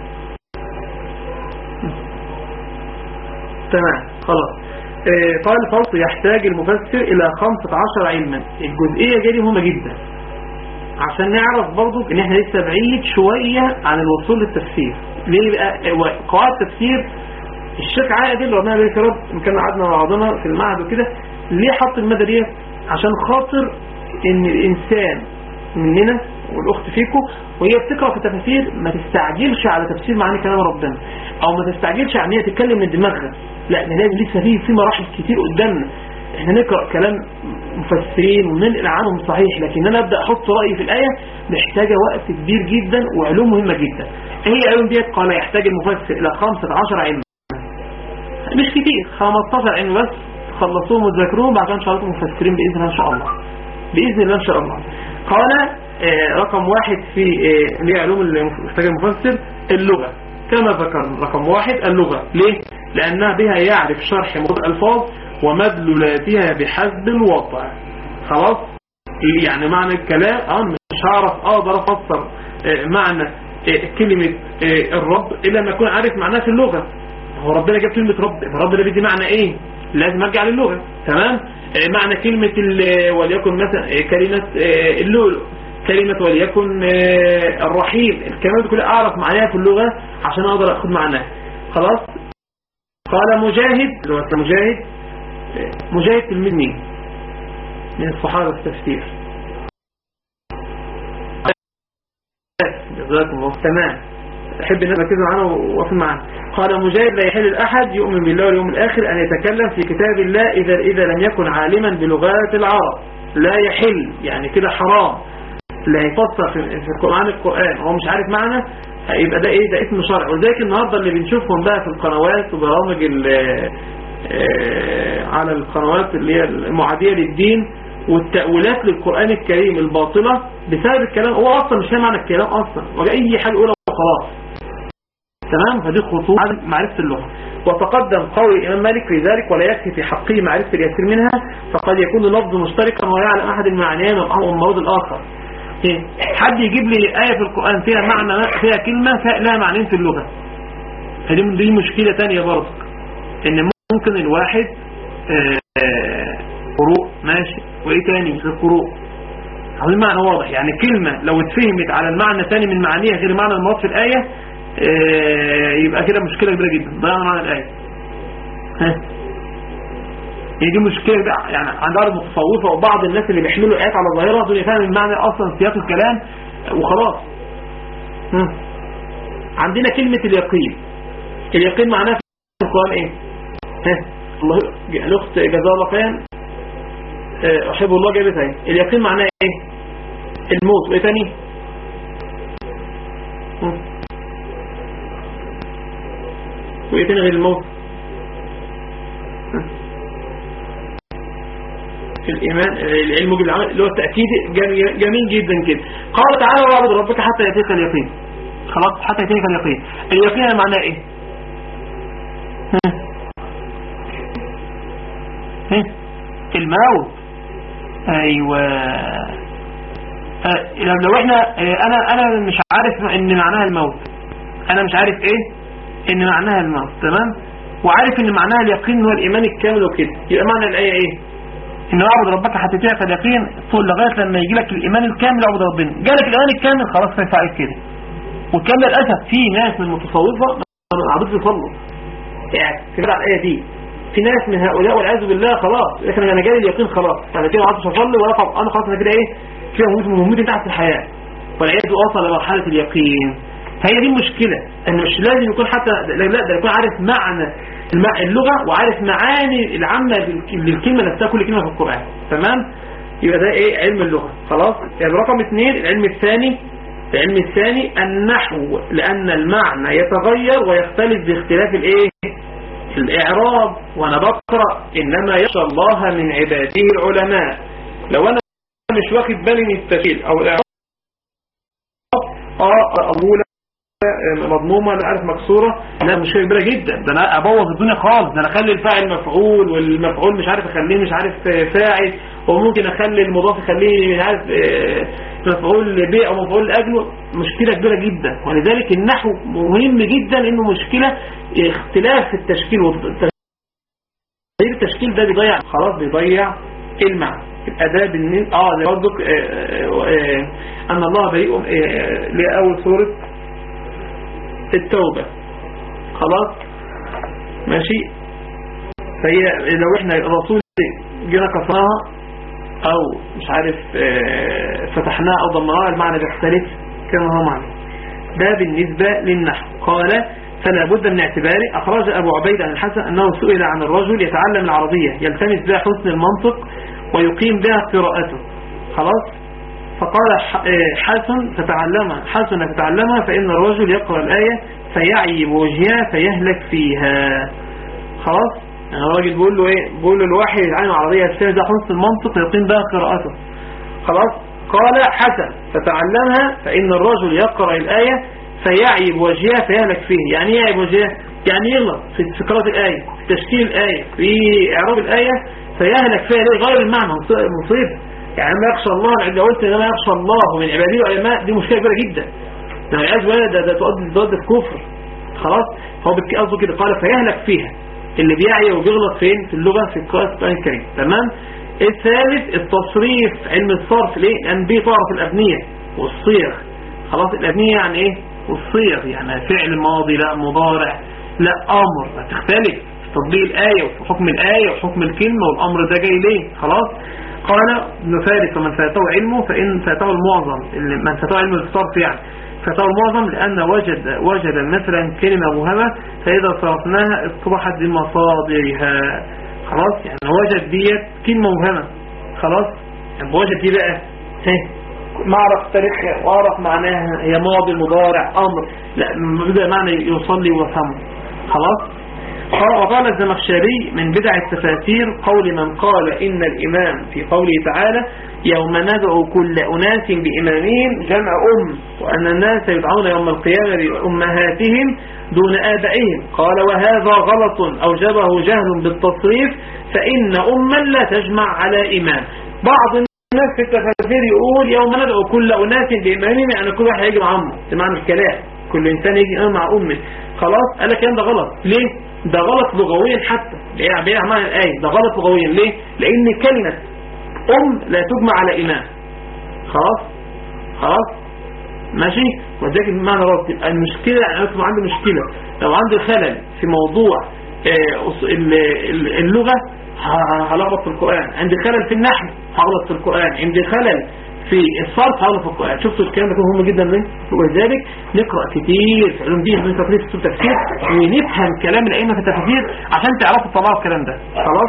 تمام خلاص آه، قال الفصل يحتاج المفسر الى 15 علما الجزئيه دي مهمه جدا عشان نعرف برضو ان احنا لسه بعيد شوية عن الوصول للتفسير ليه بقى هو قواعد التفسير الشيخ عائد اللي ربنا عليه رب كان قعدنا مع بعضنا في المعهد وكده ليه حط المادة ديت عشان خاطر ان الانسان مننا والاخت فيكم وهي بتقرا في التفاسير ما تستعجلش على تفسير معاني كلام ربنا او ما تستعجلش على ان هي تتكلم من دماغها لا ده لازم لسه في في مراحل كتير قدامنا احنا نقرا كلام مفسرين وننقل عنهم صحيح لكن انا ابدا احط رايي في الايه محتاجه وقت كبير جدا وعلوم مهمه جدا ايه هي العلوم ديت قال يحتاج المفسر الى 15 علم مش كتير 15 علم بس خلصوهم وتذاكروهم بعد كده ان شاء الله تكونوا مفسرين باذن الله ان شاء الله باذن الله ان شاء الله قال آه، رقم واحد في آه، اللي هي علوم اللي محتاجه المفسر اللغه كما ذكرنا رقم واحد اللغه ليه؟ لانها بها يعرف شرح مراد الالفاظ ومدلولاتها بحسب الوضع خلاص يعني معنى الكلام اه مش هعرف اقدر افسر آه، معنى آه، كلمة آه، الرب الا ما اكون عارف معناها في اللغة هو ربنا جاب كلمة رب الرب ده بيدي معنى ايه لازم ارجع للغة تمام آه، معنى كلمة ال- وليكن مثلا آه، كلمة آه، اللؤلؤ كلمة وليكن آه، الرحيم الكلمات دي كلها اعرف معناها في اللغة عشان اقدر اخد معناها خلاص قال مجاهد اللي هو مجاهد آه، مجاهد تلميذ مين من الصحابة في التفسير جزاكم الله تمام أحب الناس ركزوا معانا ووقفوا معانا قال مجاهد لا يحل الأحد يؤمن بالله واليوم الآخر أن يتكلم في كتاب الله إذا إذا لم يكن عالما بلغات العرب لا يحل يعني كده حرام لا يفسر في في القرآن القرآن هو مش عارف معنى يبقى ده ايه ده اسم شرع وذلك النهارده اللي بنشوفهم بقى في القنوات وبرامج ال آه، على القنوات اللي هي المعادية للدين والتأويلات للقرآن الكريم الباطلة بسبب الكلام هو أصلا مش فاهم معنى الكلام أصلا ولا أي حاجة يقولها وخلاص تمام فدي خطوط عدم معرفة اللغة وتقدم قول الإمام مالك في ذلك ولا يكفي في حقه معرفة اليسير منها فقد يكون اللفظ مشتركا ويعلم أحد المعنيين من الموضوع الآخر إيه؟ حد يجيب لي آية في القرآن فيها معنى فيها كلمة فيها لها معنيين في اللغة فدي دي مشكلة تانية برضه إن ممكن الواحد آه، آه، قروء ماشي وإيه تاني في القروء عاوزين معنى واضح يعني كلمة لو اتفهمت على المعنى تاني من معانيها غير معنى المراد في الآية آه، يبقى كده مشكلة كبيرة جدا ضيعنا معنى الآية ها هي دي مشكلة بقى يعني عند بعض المتصوفة وبعض الناس اللي بيحملوا الآيات على ظاهرها دول يفهم المعنى أصلا سياق الكلام وخلاص ها. عندنا كلمة اليقين اليقين معناها في القرآن ايه ها الله الأخت جزاها الله خيرا آه، أحب الله جابتها ايه اليقين معناه ايه الموت وايه تاني ها. وايه تاني غير الموت ها. الإيمان العلم بالعمل اللي هو التأكيد جميل, جميل جدا كده قال تعالى واعبد ربك حتى يأتيك اليقين خلاص حتى يأتيك اليقين اليقين معناه ايه ها. ها. الموت ايوه آه، لو لو احنا آه، انا انا مش عارف ان معناها الموت انا مش عارف ايه ان معناها الموت تمام وعارف ان معناها اليقين هو الايمان الكامل وكده يبقى معنى الايه ايه ان اعبد ربك حتى تلك اليقين طول لغايه لما يجي لك الايمان الكامل اعبد ربنا جالك الايمان الكامل خلاص ما ينفعش كده والكلام ده للاسف في ناس من المتصوفه ما عبدش يصلوا يعني في الايه دي في ناس من هؤلاء والعياذ بالله خلاص لكن انا جالي اليقين خلاص انا كده ما عدتش اصلي ولا طب انا خلاص انا كده ايه كده هموت مهمتي تحت الحياه والعياذ وصل لمرحله اليقين فهي دي المشكله ان مش لازم يكون حتى لا لا، ده يكون عارف معنى الم- اللغه وعارف معاني العامه للك- للكلمه نفسها كل كلمه في القران تمام يبقى ده ايه علم اللغه خلاص يعني رقم اثنين العلم الثاني العلم الثاني النحو لان المعنى يتغير ويختلف باختلاف الايه الإعراب وأنا بقرأ إنما يخشى الله من عباده العلماء لو أنا مش واخد بالي من التشكيل أو الإعراب آه أقول مضمومة لا عارف مكسورة لا مشكلة كبيرة جدا ده أنا أبوظ الدنيا خالص ده أنا أخلي الفاعل مفعول والمفعول مش عارف أخليه مش عارف فاعل وممكن أخلي المضاف أخليه مش عارف آه، مفعول به أو مفعول لأجله مشكلة كبيرة جدا ولذلك النحو مهم جدا إنه مشكلة اختلاف في التشكيل والتغيير التشكيل ده بيضيع خلاص بيضيع المعنى الأداة بالنسبة اه زي برضك آه، آه، آه، أن الله بريء آه، لأول سورة التوبة خلاص ماشي فهي لو احنا الرسول جينا كسرها او مش عارف آه، فتحناها او ضمناها المعنى بيختلف كما هو معنى ده بالنسبة للنحو قال فلا بد من اعتباره أخرج أبو عبيد عن الحسن أنه سئل عن الرجل يتعلم العربية يلتمس بها حسن المنطق ويقيم بها قراءته خلاص فقال ح- آه، حسن تتعلمها حسن تتعلمها فإن الرجل يقرأ الآية فيعي بوجهها فيهلك فيها خلاص يعني الراجل بيقول له ايه بيقول له الواحد يتعلم العربية يجتهد حسن المنطق ويقيم بها قراءته خلاص قال حسن فتعلمها فإن الرجل يقرأ الآية فيعي بوجهها فيهلك فيه يعني ايه يعي بوجهها يعني يغلط في في قراءة الآية في تشكيل الآية في إعراب الآية فيهلك فيها ليه غير المعنى مص- مصيبة يعني ما يخشى الله لو قلت إنما يخشى الله من عباده العلماء دي مشكلة كبيرة جدا ده العياذ بالله ده ده تؤدي تؤدي الكفر خلاص هو بك- قصده كده قال فيهلك فيها اللي بيعي وبيغلط فين في اللغة في قراءة القرآن الكريم تمام الثالث التصريف علم الصرف ليه لأن دي تعرف الأبنية والصيغ خلاص الأبنية يعني إيه والصيغ يعني فعل ماضي لا مضارع لا أمر هتختلف في تطبيق الآية وفي حكم الآية وحكم الكلمة والأمر ده جاي ليه خلاص قال ابن فارس ومن فاته علمه فإن فاته المعظم اللي- من فاته علم الصرف يعني فاته المعظم لأن وجد وجد مثلا كلمة مهمة فإذا صرفناها اصطبحت بمصادرها خلاص يعني وجد ديت كلمة مهمة خلاص يعني وجد دي بقى ها ما اعرف تاريخها واعرف معناها هي ماضي مضارع امر لا بدأ معنى يوصل لي وافهمه خلاص قال- وقال الزمخشري من بدع التفاسير قول من قال إن الإمام في قوله تعالى يوم ندعو كل أناس بإمامهم جمع أم وأن الناس يدعون يوم القيامة بأمهاتهم دون آبائهم قال وهذا غلط أوجبه جهل بالتصريف فإن أما لا تجمع على إمام بعض الناس في التفاسير يقول يوم ندعو كل أناس بإمامهم يعني كل واحد هيجي مع أمه ده معنى الكلام كل إنسان يجي مع أمه خلاص قال لك ده غلط ليه ده غلط لغويا حتى يعني بيع معنى الآية ده غلط لغويا ليه لأن كلمة أم لا تجمع على إمام خلاص خلاص ماشي وذلك بمعنى غلط يبقى المشكلة أنا لو عندي مشكلة لو عندي خلل في موضوع آه، أص- ال- ال- اللغة ه- هلخبط في القرآن عندي خلل في النحو هغلط في القرآن عندي خلل في الصرف هغلط في القرآن شفتوا الكلام ده مهم جدا ليه ولذلك نقرأ كتير في علوم دين من تطريف في التفسير ونفهم كلام الأئمة في التفسير عشان تعرفوا تطلعوا الكلام ده خلاص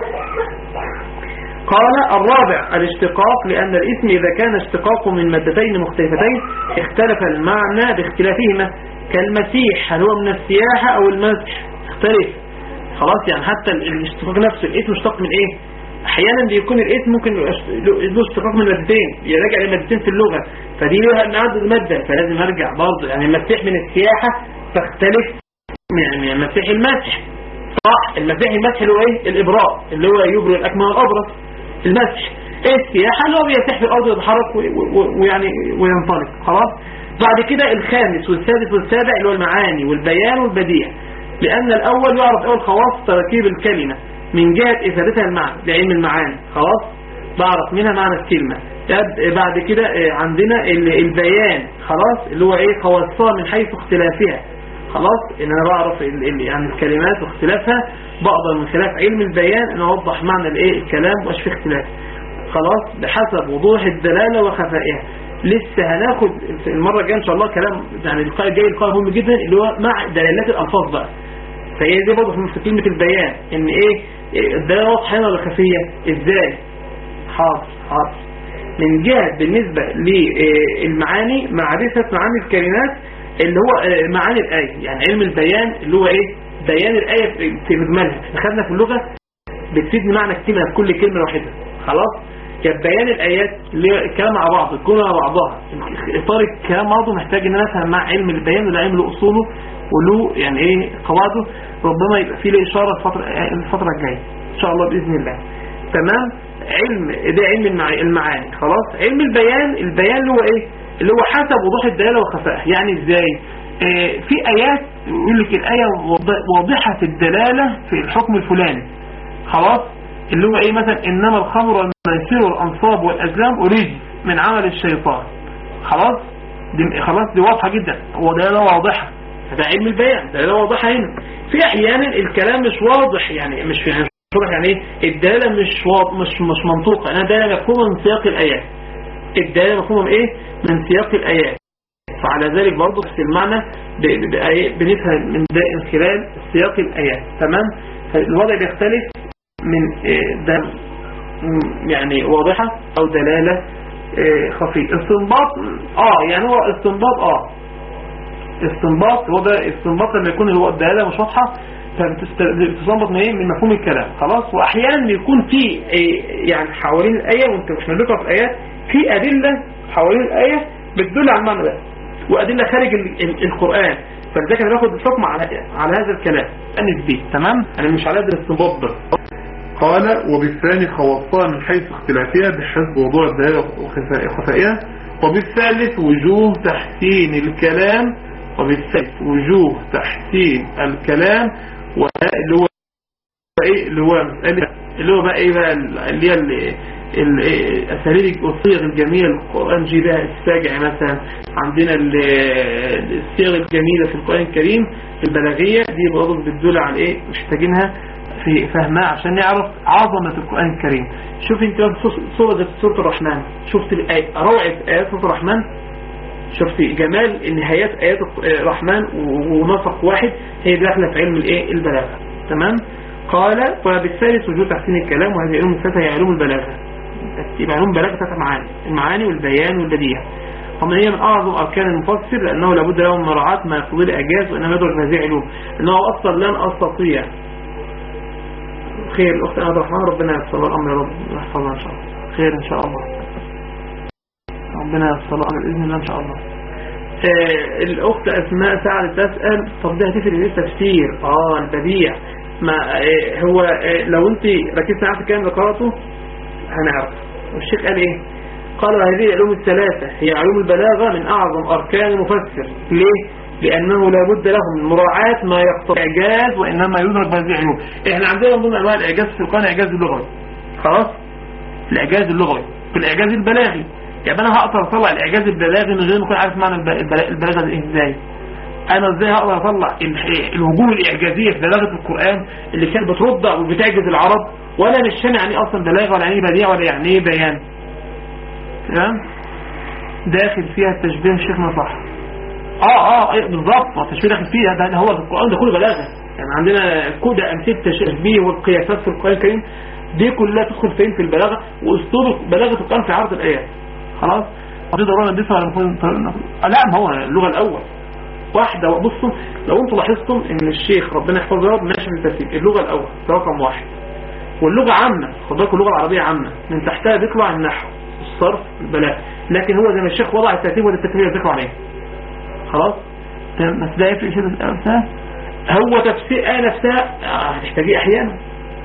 قال الرابع الاشتقاق لأن الاسم إذا كان اشتقاق من مادتين مختلفتين اختلف المعنى باختلافهما كالمسيح هل هو من السياحة أو المسح اختلف خلاص يعني حتى ال- الاشتقاق نفسه الاسم اشتق من ايه احيانا بيكون الاسم ممكن له اش- له له اشتقاق من مادتين يراجع لمادتين في اللغة فدي لها نعد المادة فلازم ارجع برضه يعني المسيح من السياحة فاختلف من من مسيح المسح صح المسيح المسح اللي هو ايه الابراء اللي هو يبرئ الاكمه والابرص المسح ايه السياحة اللي هو بيسح في الارض ويتحرك و- و- ويعني وينطلق خلاص بعد كده الخامس والسادس والسابع اللي هو المعاني والبيان والبديع لان الاول يعرف اول خواص تركيب الكلمة من جهة افادتها المعنى لعلم المعاني خلاص بعرف منها معنى الكلمة طب بعد كده آه، عندنا ال- البيان خلاص اللي هو ايه خواصها من حيث اختلافها خلاص ان انا بعرف ال ال يعني الكلمات واختلافها بقدر من خلال علم البيان ان اوضح معنى الايه الكلام ومش في اختلاف خلاص بحسب وضوح الدلالة وخفائها لسه هناخد في المرة الجاية ان شاء الله كلام يعني اللقاء الجاي لقاء مهم جدا اللي هو مع دلالات الالفاظ بقى فهي دي برضه في كلمة البيان ان ايه إيه الدلالة واضحة هنا ولا خفية ازاي حاضر حاضر من جهة بالنسبة للمعاني معرفة معاني الكلمات اللي هو آه، معاني الآية يعني علم البيان اللي هو ايه بيان الآية في- في مجملها احنا خدنا في اللغة بتفيدني معنى كتير من كل كلمة واحدة خلاص كان بيان الآيات اللي هي الكلام مع بعض الجملة مع بعضها إطار الكلام برضه محتاج إن أنا أفهم مع علم البيان ولا علم له أصوله وله يعني إيه قواعده ربما يبقى فيه له إشارة الفترة الفترة الجاية إن شاء الله بإذن الله تمام علم ده علم المع- المعاني خلاص علم البيان البيان اللي هو إيه اللي هو حسب وضوح الدلالة وخفائها يعني إزاي آه، في آيات يقول لك الآية واض- واضحة الدلالة في الحكم الفلاني خلاص اللي هو ايه مثلا انما الخمر والميسر والانصاب والازلام اريد من عمل الشيطان خلاص دي خلاص دي واضحه جدا ودلاله واضحه ده علم البيان دلاله واضحه هنا في احيانا الكلام مش واضح يعني مش يعني مش واضح يعني ايه الدلاله مش واضح مش مش منطوقه انا دلاله مفهومه من سياق الايات الدلاله مفهومه من ايه من سياق الايات فعلى ذلك برضه في المعنى ب- ب- ب- بنفهم من ده من خلال سياق الآيات تمام فالوضع بيختلف من آه، ده م- يعني واضحة أو دلالة آه، خفية استنباط اه يعني هو استنباط اه استنباط هو ده استنباط لما يكون هو الدلالة مش واضحة فبتستنبط من ايه من مفهوم الكلام خلاص واحيانا بيكون في آه، يعني حوالين الآية وانت مش بنقرا في الآيات في أدلة حوالين الآية بتدل على المعنى ده وأدلة خارج ال- ال- القرآن فلذلك انا باخد الحكم على على هذا الكلام أنس بيه تمام انا مش على هذا الاستنباط ده قال وبالثاني خواصها من حيث اختلافها بحسب وضوع الدلالة وخفاء- وخفائها وبالثالث وجوه تحسين الكلام وبالثالث وجوه تحسين الكلام واللي هو ايه اللي هو مسألة اللي هو بقى ايه بقى اللي هي ال- ال- إيه الاساليب والصيغ الجميله اللي القران جه بها الساجع مثلا عندنا ال- الصيغ الجميله في القران الكريم البلاغيه دي برضه بتدل على ايه محتاجينها في فهمها عشان نعرف عظمه القران الكريم شوف انت بقى سوره سوره الرحمن شفت الآية روعه ايات سوره الرحمن شفت جمال نهايات آيات الرحمن و- ونسق واحد هي داخله في علم الايه البلاغة تمام قال وبالثالث وجود تحسين الكلام وهذه علوم الثلاثة هي علوم البلاغة يبقى علوم البلاغة ثلاثة معاني المعاني والبيان والبديع ومن هي من أعظم أركان المفسر لأنه لابد له من مراعاة ما يقتضي الإعجاز وإنما يدرج هذه العلوم إنه أصلا لن أستطيع خير الأخت أنا الرحمن ربنا ييسر لها الأمر يا رب ويحفظها إن شاء الله خير إن شاء الله ربنا ييسر لها الأمر بإذن الله إن شاء الله آه الأخت أسماء سعد تسأل طب ده هتفرق ايه التفسير اه البديع ما آه هو آه لو انت ركزت معايا في الكلام اللي قرأته هنعرف والشيخ قال ايه قال هذه العلوم الثلاثة هي علوم البلاغة من أعظم أركان المفسر ليه؟ لأنه لا بد له من مراعاة ما يقتضي إعجاز وإنما يدرك بهذه العلوم إحنا عندنا من ضمن أنواع الإعجاز في القرآن إعجاز اللغوي خلاص؟ الإعجاز اللغوي في الإعجاز البلاغي يعني أنا هقدر أطلع الإعجاز البلاغي من غير ما أكون عارف معنى الب- البلا- البلاغة دي إزاي أنا إزاي هقدر أطلع ال- الوجوه الإعجازية في بلاغة القرآن اللي كانت بترد وبتعجز العرب ولا مش فاهم يعني إيه أصلا بلاغة ولا يعني إيه بديع ولا يعني إيه بيان تمام داخل فيها التشبيه الشيخنا صح اه اه أيوة بالظبط ما التشبيه داخل فيها ده هو في القرآن ده كله بلاغة يعني عندنا كده أمثلة التشبيه والقياسات في القرآن الكريم دي كلها تدخل فين في البلاغة وأسلوب بلاغة القرآن في عرض الآيات خلاص دي ضرورة ندرسها ولا نكون آه لا ما هو اللغة الأول واحدة بصوا لو انتم لاحظتم ان الشيخ ربنا يحفظه يا رب ماشي في الترتيب اللغة الأول ده رقم واحد واللغة عامة خد بالكم اللغة العربية عامة من تحتها بيطلع النحو الصرف البلاغ لكن هو زي ما الشيخ وضع الترتيب وده الترتيب اللي بيطلع عليه خلاص تمام، بس ده يفرق شيء نفسها هو تفسير آية نفسها آه، هتحتاجيه أحيانا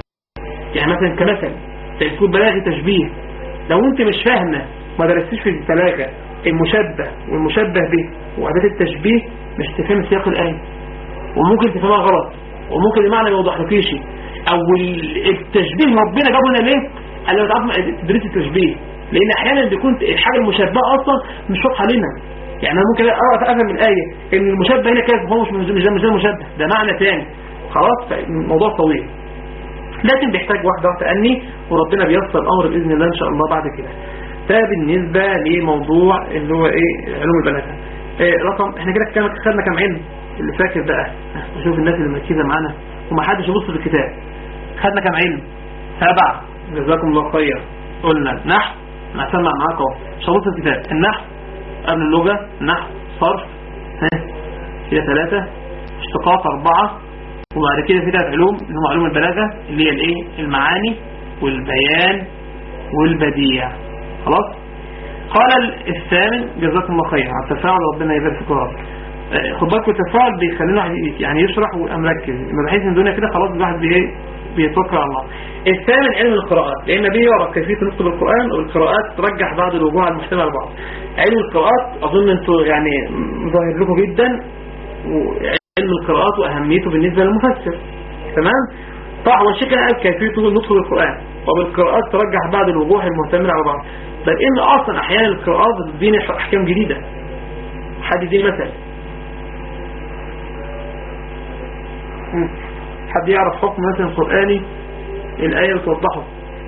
يعني مثلا كمثل تكون بلاغي تشبيه لو انت مش فاهمة ما درستيش في البلاغة المشبه والمشبه به وأداة التشبيه مش تفهم سياق الآية وممكن تفهمها غلط وممكن المعنى ما يوضحلكيش او ال- التشبيه ربنا جابه هنا ليه قال لو تعرف تدريس التشبيه لان احيانا بيكون الحاجه المشبهه اصلا مش واضحه لنا يعني انا ممكن اعرف افهم الايه ان المشبه هنا كذا هو مش مش مش ده مش ده المشبه ده معنى ثاني خلاص فالموضوع طويل لكن بيحتاج واحده واحده تأني وربنا بيسر الامر باذن الله ان شاء الله بعد كده ده بالنسبه لموضوع اللي هو ايه علوم البلاغه إيه رقم احنا كده كام خدنا كام علم اللي فاكر بقى نشوف الناس اللي مركزه معانا ومحدش يبص في الكتاب خدنا كام علم سبعة جزاكم الله خير قلنا نحو انا هسمع معاكم اهو مش هبص في الكتاب النحو قبل اللغة نحو صرف ها كده ثلاثة اشتقاق أربعة وبعد كده في ثلاث علوم اللي هم علوم البلاغة اللي هي الايه المعاني والبيان والبديع خلاص قال الثامن جزاكم الله خير على التفاعل ربنا يبارك فيكم يا رب آه، خد بالكم التفاعل بيخلينا الواحد يعني يشرح ويبقى مركز لما بحيث ان الدنيا كده خلاص الواحد بي- بيتوكل على الله الثامن علم القراءات لان النبي يعرف كيفيه نطق بالقران والقراءات ترجح بعض الوجوه المحتمله لبعض علم القراءات اظن انتوا يعني ظاهر لكم جدا وعلم القراءات واهميته بالنسبه للمفسر تمام طبعا والشيخ قال كيفيه النطق بالقران وبالقراءات ترجح بعض الوجوه المحتمله على بعض بل ان اصلا احيانا القراءات بتديني احكام جديده حد يديني مثل مم. حد يعرف حكم مثلا قرآني الآية بتوضحه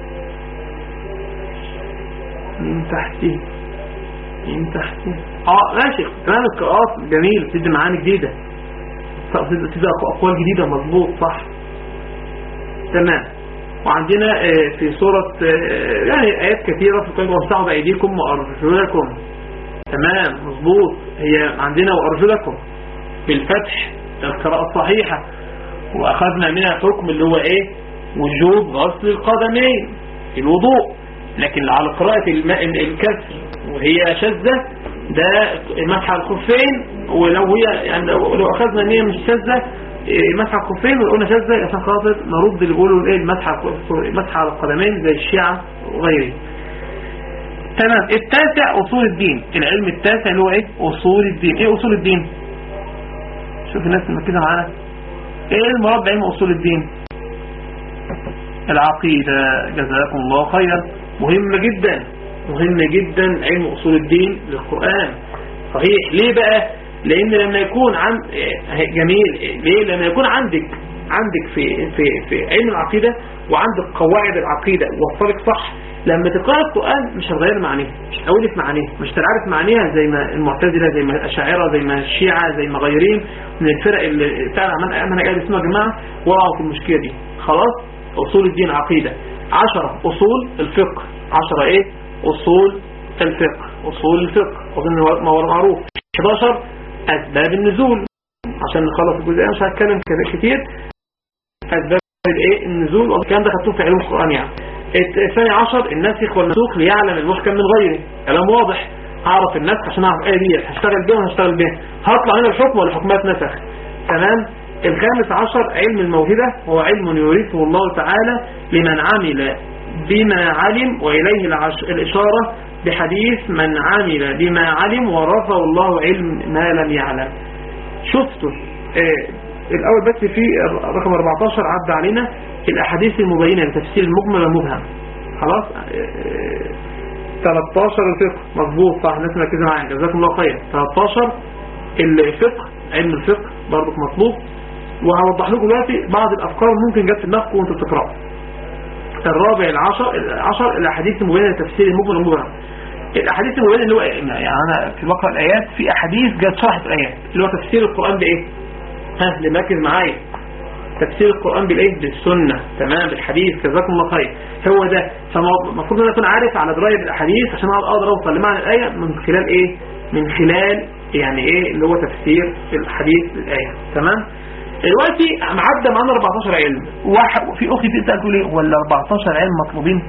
من تحته من تحته اه ماشي تمام القراءات جميل بتدي معاني جديدة بتدي أقوال جديدة مظبوط صح تمام وعندنا آه، في سورة آه، يعني آيات كثيرة في القرآن وامسحوا بأيديكم وأرجلكم تمام مظبوط هي عندنا وأرجلكم بالفتح القراءة الصحيحة وأخذنا منها حكم اللي هو إيه وجوب غسل القدمين في الوضوء لكن على قراءة الماء الكسر وهي شاذة ده مسح على الخفين ولو هي يعني لو لو أخذنا ان هي مش شاذة إيه، مسح على الخفين وقلنا شاذة عشان خاطر نرد اللي بيقولوا ايه المسح على الخف- مسح على القدمين زي الشيعة وغيره تمام التاسع أصول الدين العلم التاسع اللي هو ايه أصول الدين ايه أصول الدين شوف الناس المركزة معانا ايه المراد بعلم أصول الدين العقيدة جزاكم الله خيرا مهمة جدا مهمة جدا علم أصول الدين للقرآن صحيح ليه بقى لأن لما يكون عن إيه، جميل ليه لما يكون عندك عندك في في في علم العقيدة وعندك قواعد العقيدة وفرق صح لما تقرأ القرآن مش هتغير معانيه مش هتقول في معانيه مش هتعرف معانيها زي ما المعتزلة زي ما الأشاعرة زي ما الشيعة زي ما غيرين من الفرق اللي فعلا عمل منهج أهل السنة يا جماعة وقعوا في المشكلة دي خلاص أصول الدين عقيدة عشرة أصول الفقه عشرة إيه أصول الفقه أصول الفقه أظن ما هو معروف 11 أسباب النزول عشان نخلص الجزئية مش هتكلم كده كتير أسباب الايه النزول والكلام ده خدتوه في علوم القرآن يعني الثاني عشر الناسخ والمنسوخ ليعلم المحكم من غيره كلام واضح اعرف النسخ عشان اعرف ايه دي هشتغل بيها وهشتغل بيها هطلع هنا الحكم ولا حكمات نسخ تمام الخامس عشر علم الموهبة هو علم يورثه الله تعالى لمن عمل بما علم وإليه العش... الإشارة بحديث من عمل بما علم ورثه الله علم ما لم يعلم شفتوا آه الأول بس في رقم 14 عدى علينا الأحاديث المبينة لتفسير المجمل والمبهم خلاص آه 13 الفقه مظبوط صح الناس مركزه معايا جزاكم الله خير 13 الفقه علم الفقه برضك مطلوب وهوضح لكم دلوقتي بعض الافكار ممكن جت في دماغكم وانتوا بتقراوا الرابع العشر العشر الاحاديث المبينه لتفسير المجمل والمبهم الاحاديث المبينه اللي هو يعني انا في بقرا الايات في احاديث جت شرحت الايات اللي هو تفسير القران بايه ها اللي مركز معايا تفسير القرآن بالإيه بالسنة تمام بالحديث جزاكم الله خير هو ده فالمفروض ان انا اكون عارف على درايه بالاحاديث عشان اقدر اوصل لمعنى الايه من خلال ايه من خلال يعني ايه اللي هو تفسير الحديث للايه تمام دلوقتي معدى معانا 14 علم واحد في اختي تسال تقول ايه ولا 14 علم مطلوبين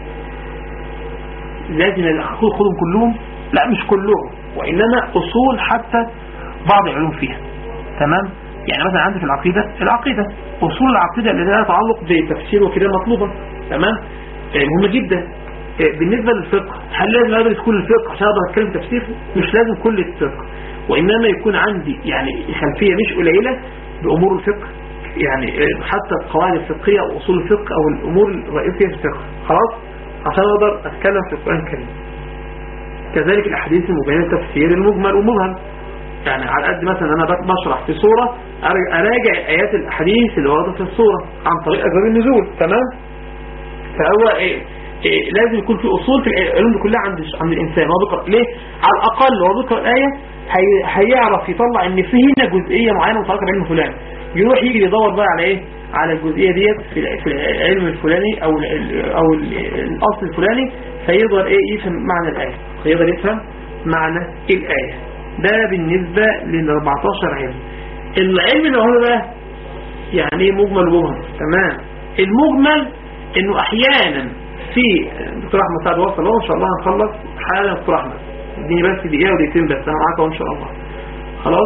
لازم خدهم كلهم لا مش كلهم وانما اصول حتى بعض العلوم فيها تمام يعني مثلا عندي في العقيدة العقيدة أصول العقيدة اللي لها تعلق بتفسير وكده مطلوبة تمام مهمة جدا بالنسبة للفقه هل لازم أدرس كل الفقه عشان أقدر أتكلم تفسير مش لازم كل الفقه وإنما يكون عندي يعني خلفية مش قليلة بأمور الفقه يعني حتى القواعد الفقهية وأصول الفقه أو الأمور الرئيسية في الفقه خلاص عشان أقدر أتكلم في القرآن الكريم كذلك الأحاديث المبينة تفسير المجمل والمبهم يعني على قد مثلا انا بشرح في صورة اراجع ايات الاحاديث اللي وردت في الصورة عن طريق اسباب النزول تمام فهو إيه إيه لازم يكون في اصول في العلوم دي كلها عند عند الانسان هو بيقرا ليه على الاقل هو بيقرا الايه هي هيعرف يطلع ان في هنا جزئيه معينه متعلقه بعلم فلان يروح يجي يدور بقى على ايه على الجزئيه ديت في في العلم الفلاني او ال او ال الاصل الفلاني فيقدر ايه يفهم معنى الايه فيقدر يفهم معنى الايه ده بالنسبة لل 14 علم العلم اللي هو بقى يعني ايه مجمل ومبهم تمام المجمل انه احيانا في دكتور احمد سعد وصل اهو ان شاء الله هنخلص حالا دكتور احمد اديني بس دقيقه ودقيقتين بس انا معاك اهو ان شاء الله خلاص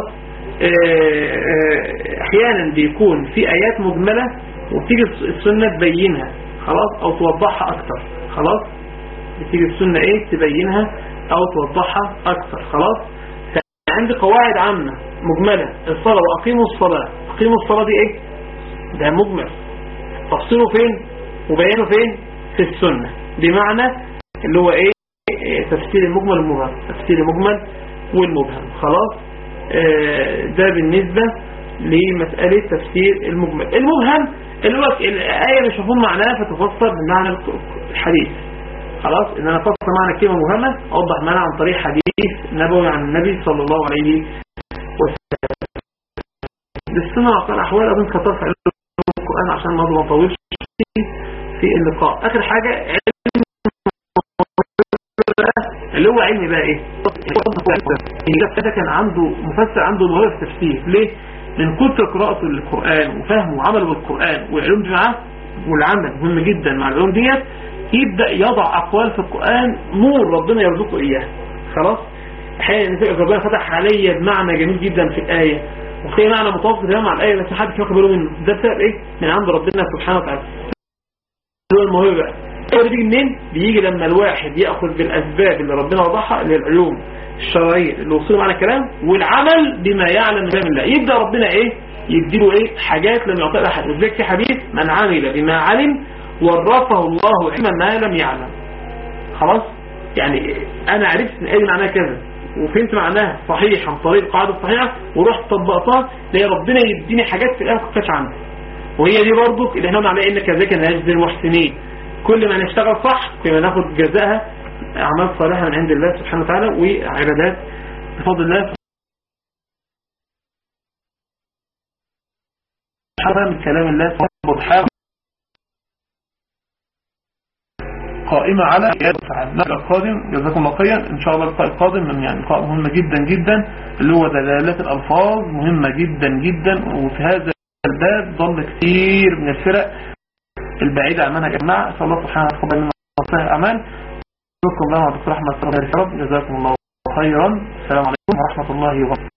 احيانا بيكون في ايات مجمله وبتيجي السنه تبينها خلاص او توضحها اكتر خلاص بتيجي السنه ايه تبينها او توضحها اكتر خلاص عندي قواعد عامة مجملة الصلاة وأقيموا الصلاة أقيموا الصلاة دي إيه ده مجمل تفصيله فين وبيانه فين في السنة بمعنى اللي هو إيه تفسير المجمل والمبهم تفسير المجمل والمبهم خلاص آه ده بالنسبة لمسألة تفسير المجمل المبهم اللي هو الآية مش مفهوم معناها فتفسر بمعنى الحديث خلاص ان انا افسر معنى كلمه مهمه اوضح معنى عن طريق حديث نبوي عن النبي صلى الله عليه وسلم للسنة وقال احوال اظن كتر في القران عشان ما نطولش في اللقاء اخر حاجه علم اللي هو علم بقى ايه ده كان عنده مفسر عنده موهبه في التفسير ليه من كتر قراءته للقران وفهمه وعمله بالقران والعلوم دي معاه والعمل مهم جدا مع العلوم ديت يبدأ يضع أقوال في القرآن نور ربنا يرزقه إياه خلاص احيانا ربنا فتح عليا بمعنى جميل جدا في الآية وفي معنى متوافق تماما مع الآية بس محدش واخد باله منه ده بسبب إيه؟ من عند ربنا سبحانه وتعالى هو الموهبة بقى هو بيجي منين؟ بيجي لما الواحد يأخذ بالأسباب اللي ربنا وضعها اللي هي العلوم الشرعية اللي وصلوا معنا الكلام والعمل بما يعلم من الله يبدأ ربنا إيه؟ يديله إيه؟ حاجات لم يعطيها أحد وذلك في حديث من عمل بما علم ورثه الله علما ما لم يعلم خلاص يعني انا عرفت ان ايه معناها كذا وفهمت معناها صحيح عن طريق القاعده الصحيحه ورحت طبقتها لان ربنا يديني حاجات في الايه ما كانتش عندي وهي دي برضو اللي احنا قلنا عليها ان كذلك نجزي المحسنين كل ما نشتغل صح كل ما ناخد جزاءها اعمال صالحه من عند الله سبحانه وتعالى وعبادات بفضل الله حرام من كلام الله سبحانه قائمة على اللقاء القادم جزاكم الله خيرا ان شاء الله اللقاء القادم من يعني لقاء مهم جدا جدا اللي هو دلالات الالفاظ مهمة جدا جدا وفي هذا الباب ضل كثير من الفرق البعيدة عن منهج الجماعة صلى الله سبحانه وتعالى منا وصحيح الأعمال شكرا لكم دكتور أحمد صلى الله عليه وسلم جزاكم الله خيرا السلام عليكم ورحمة الله وبركاته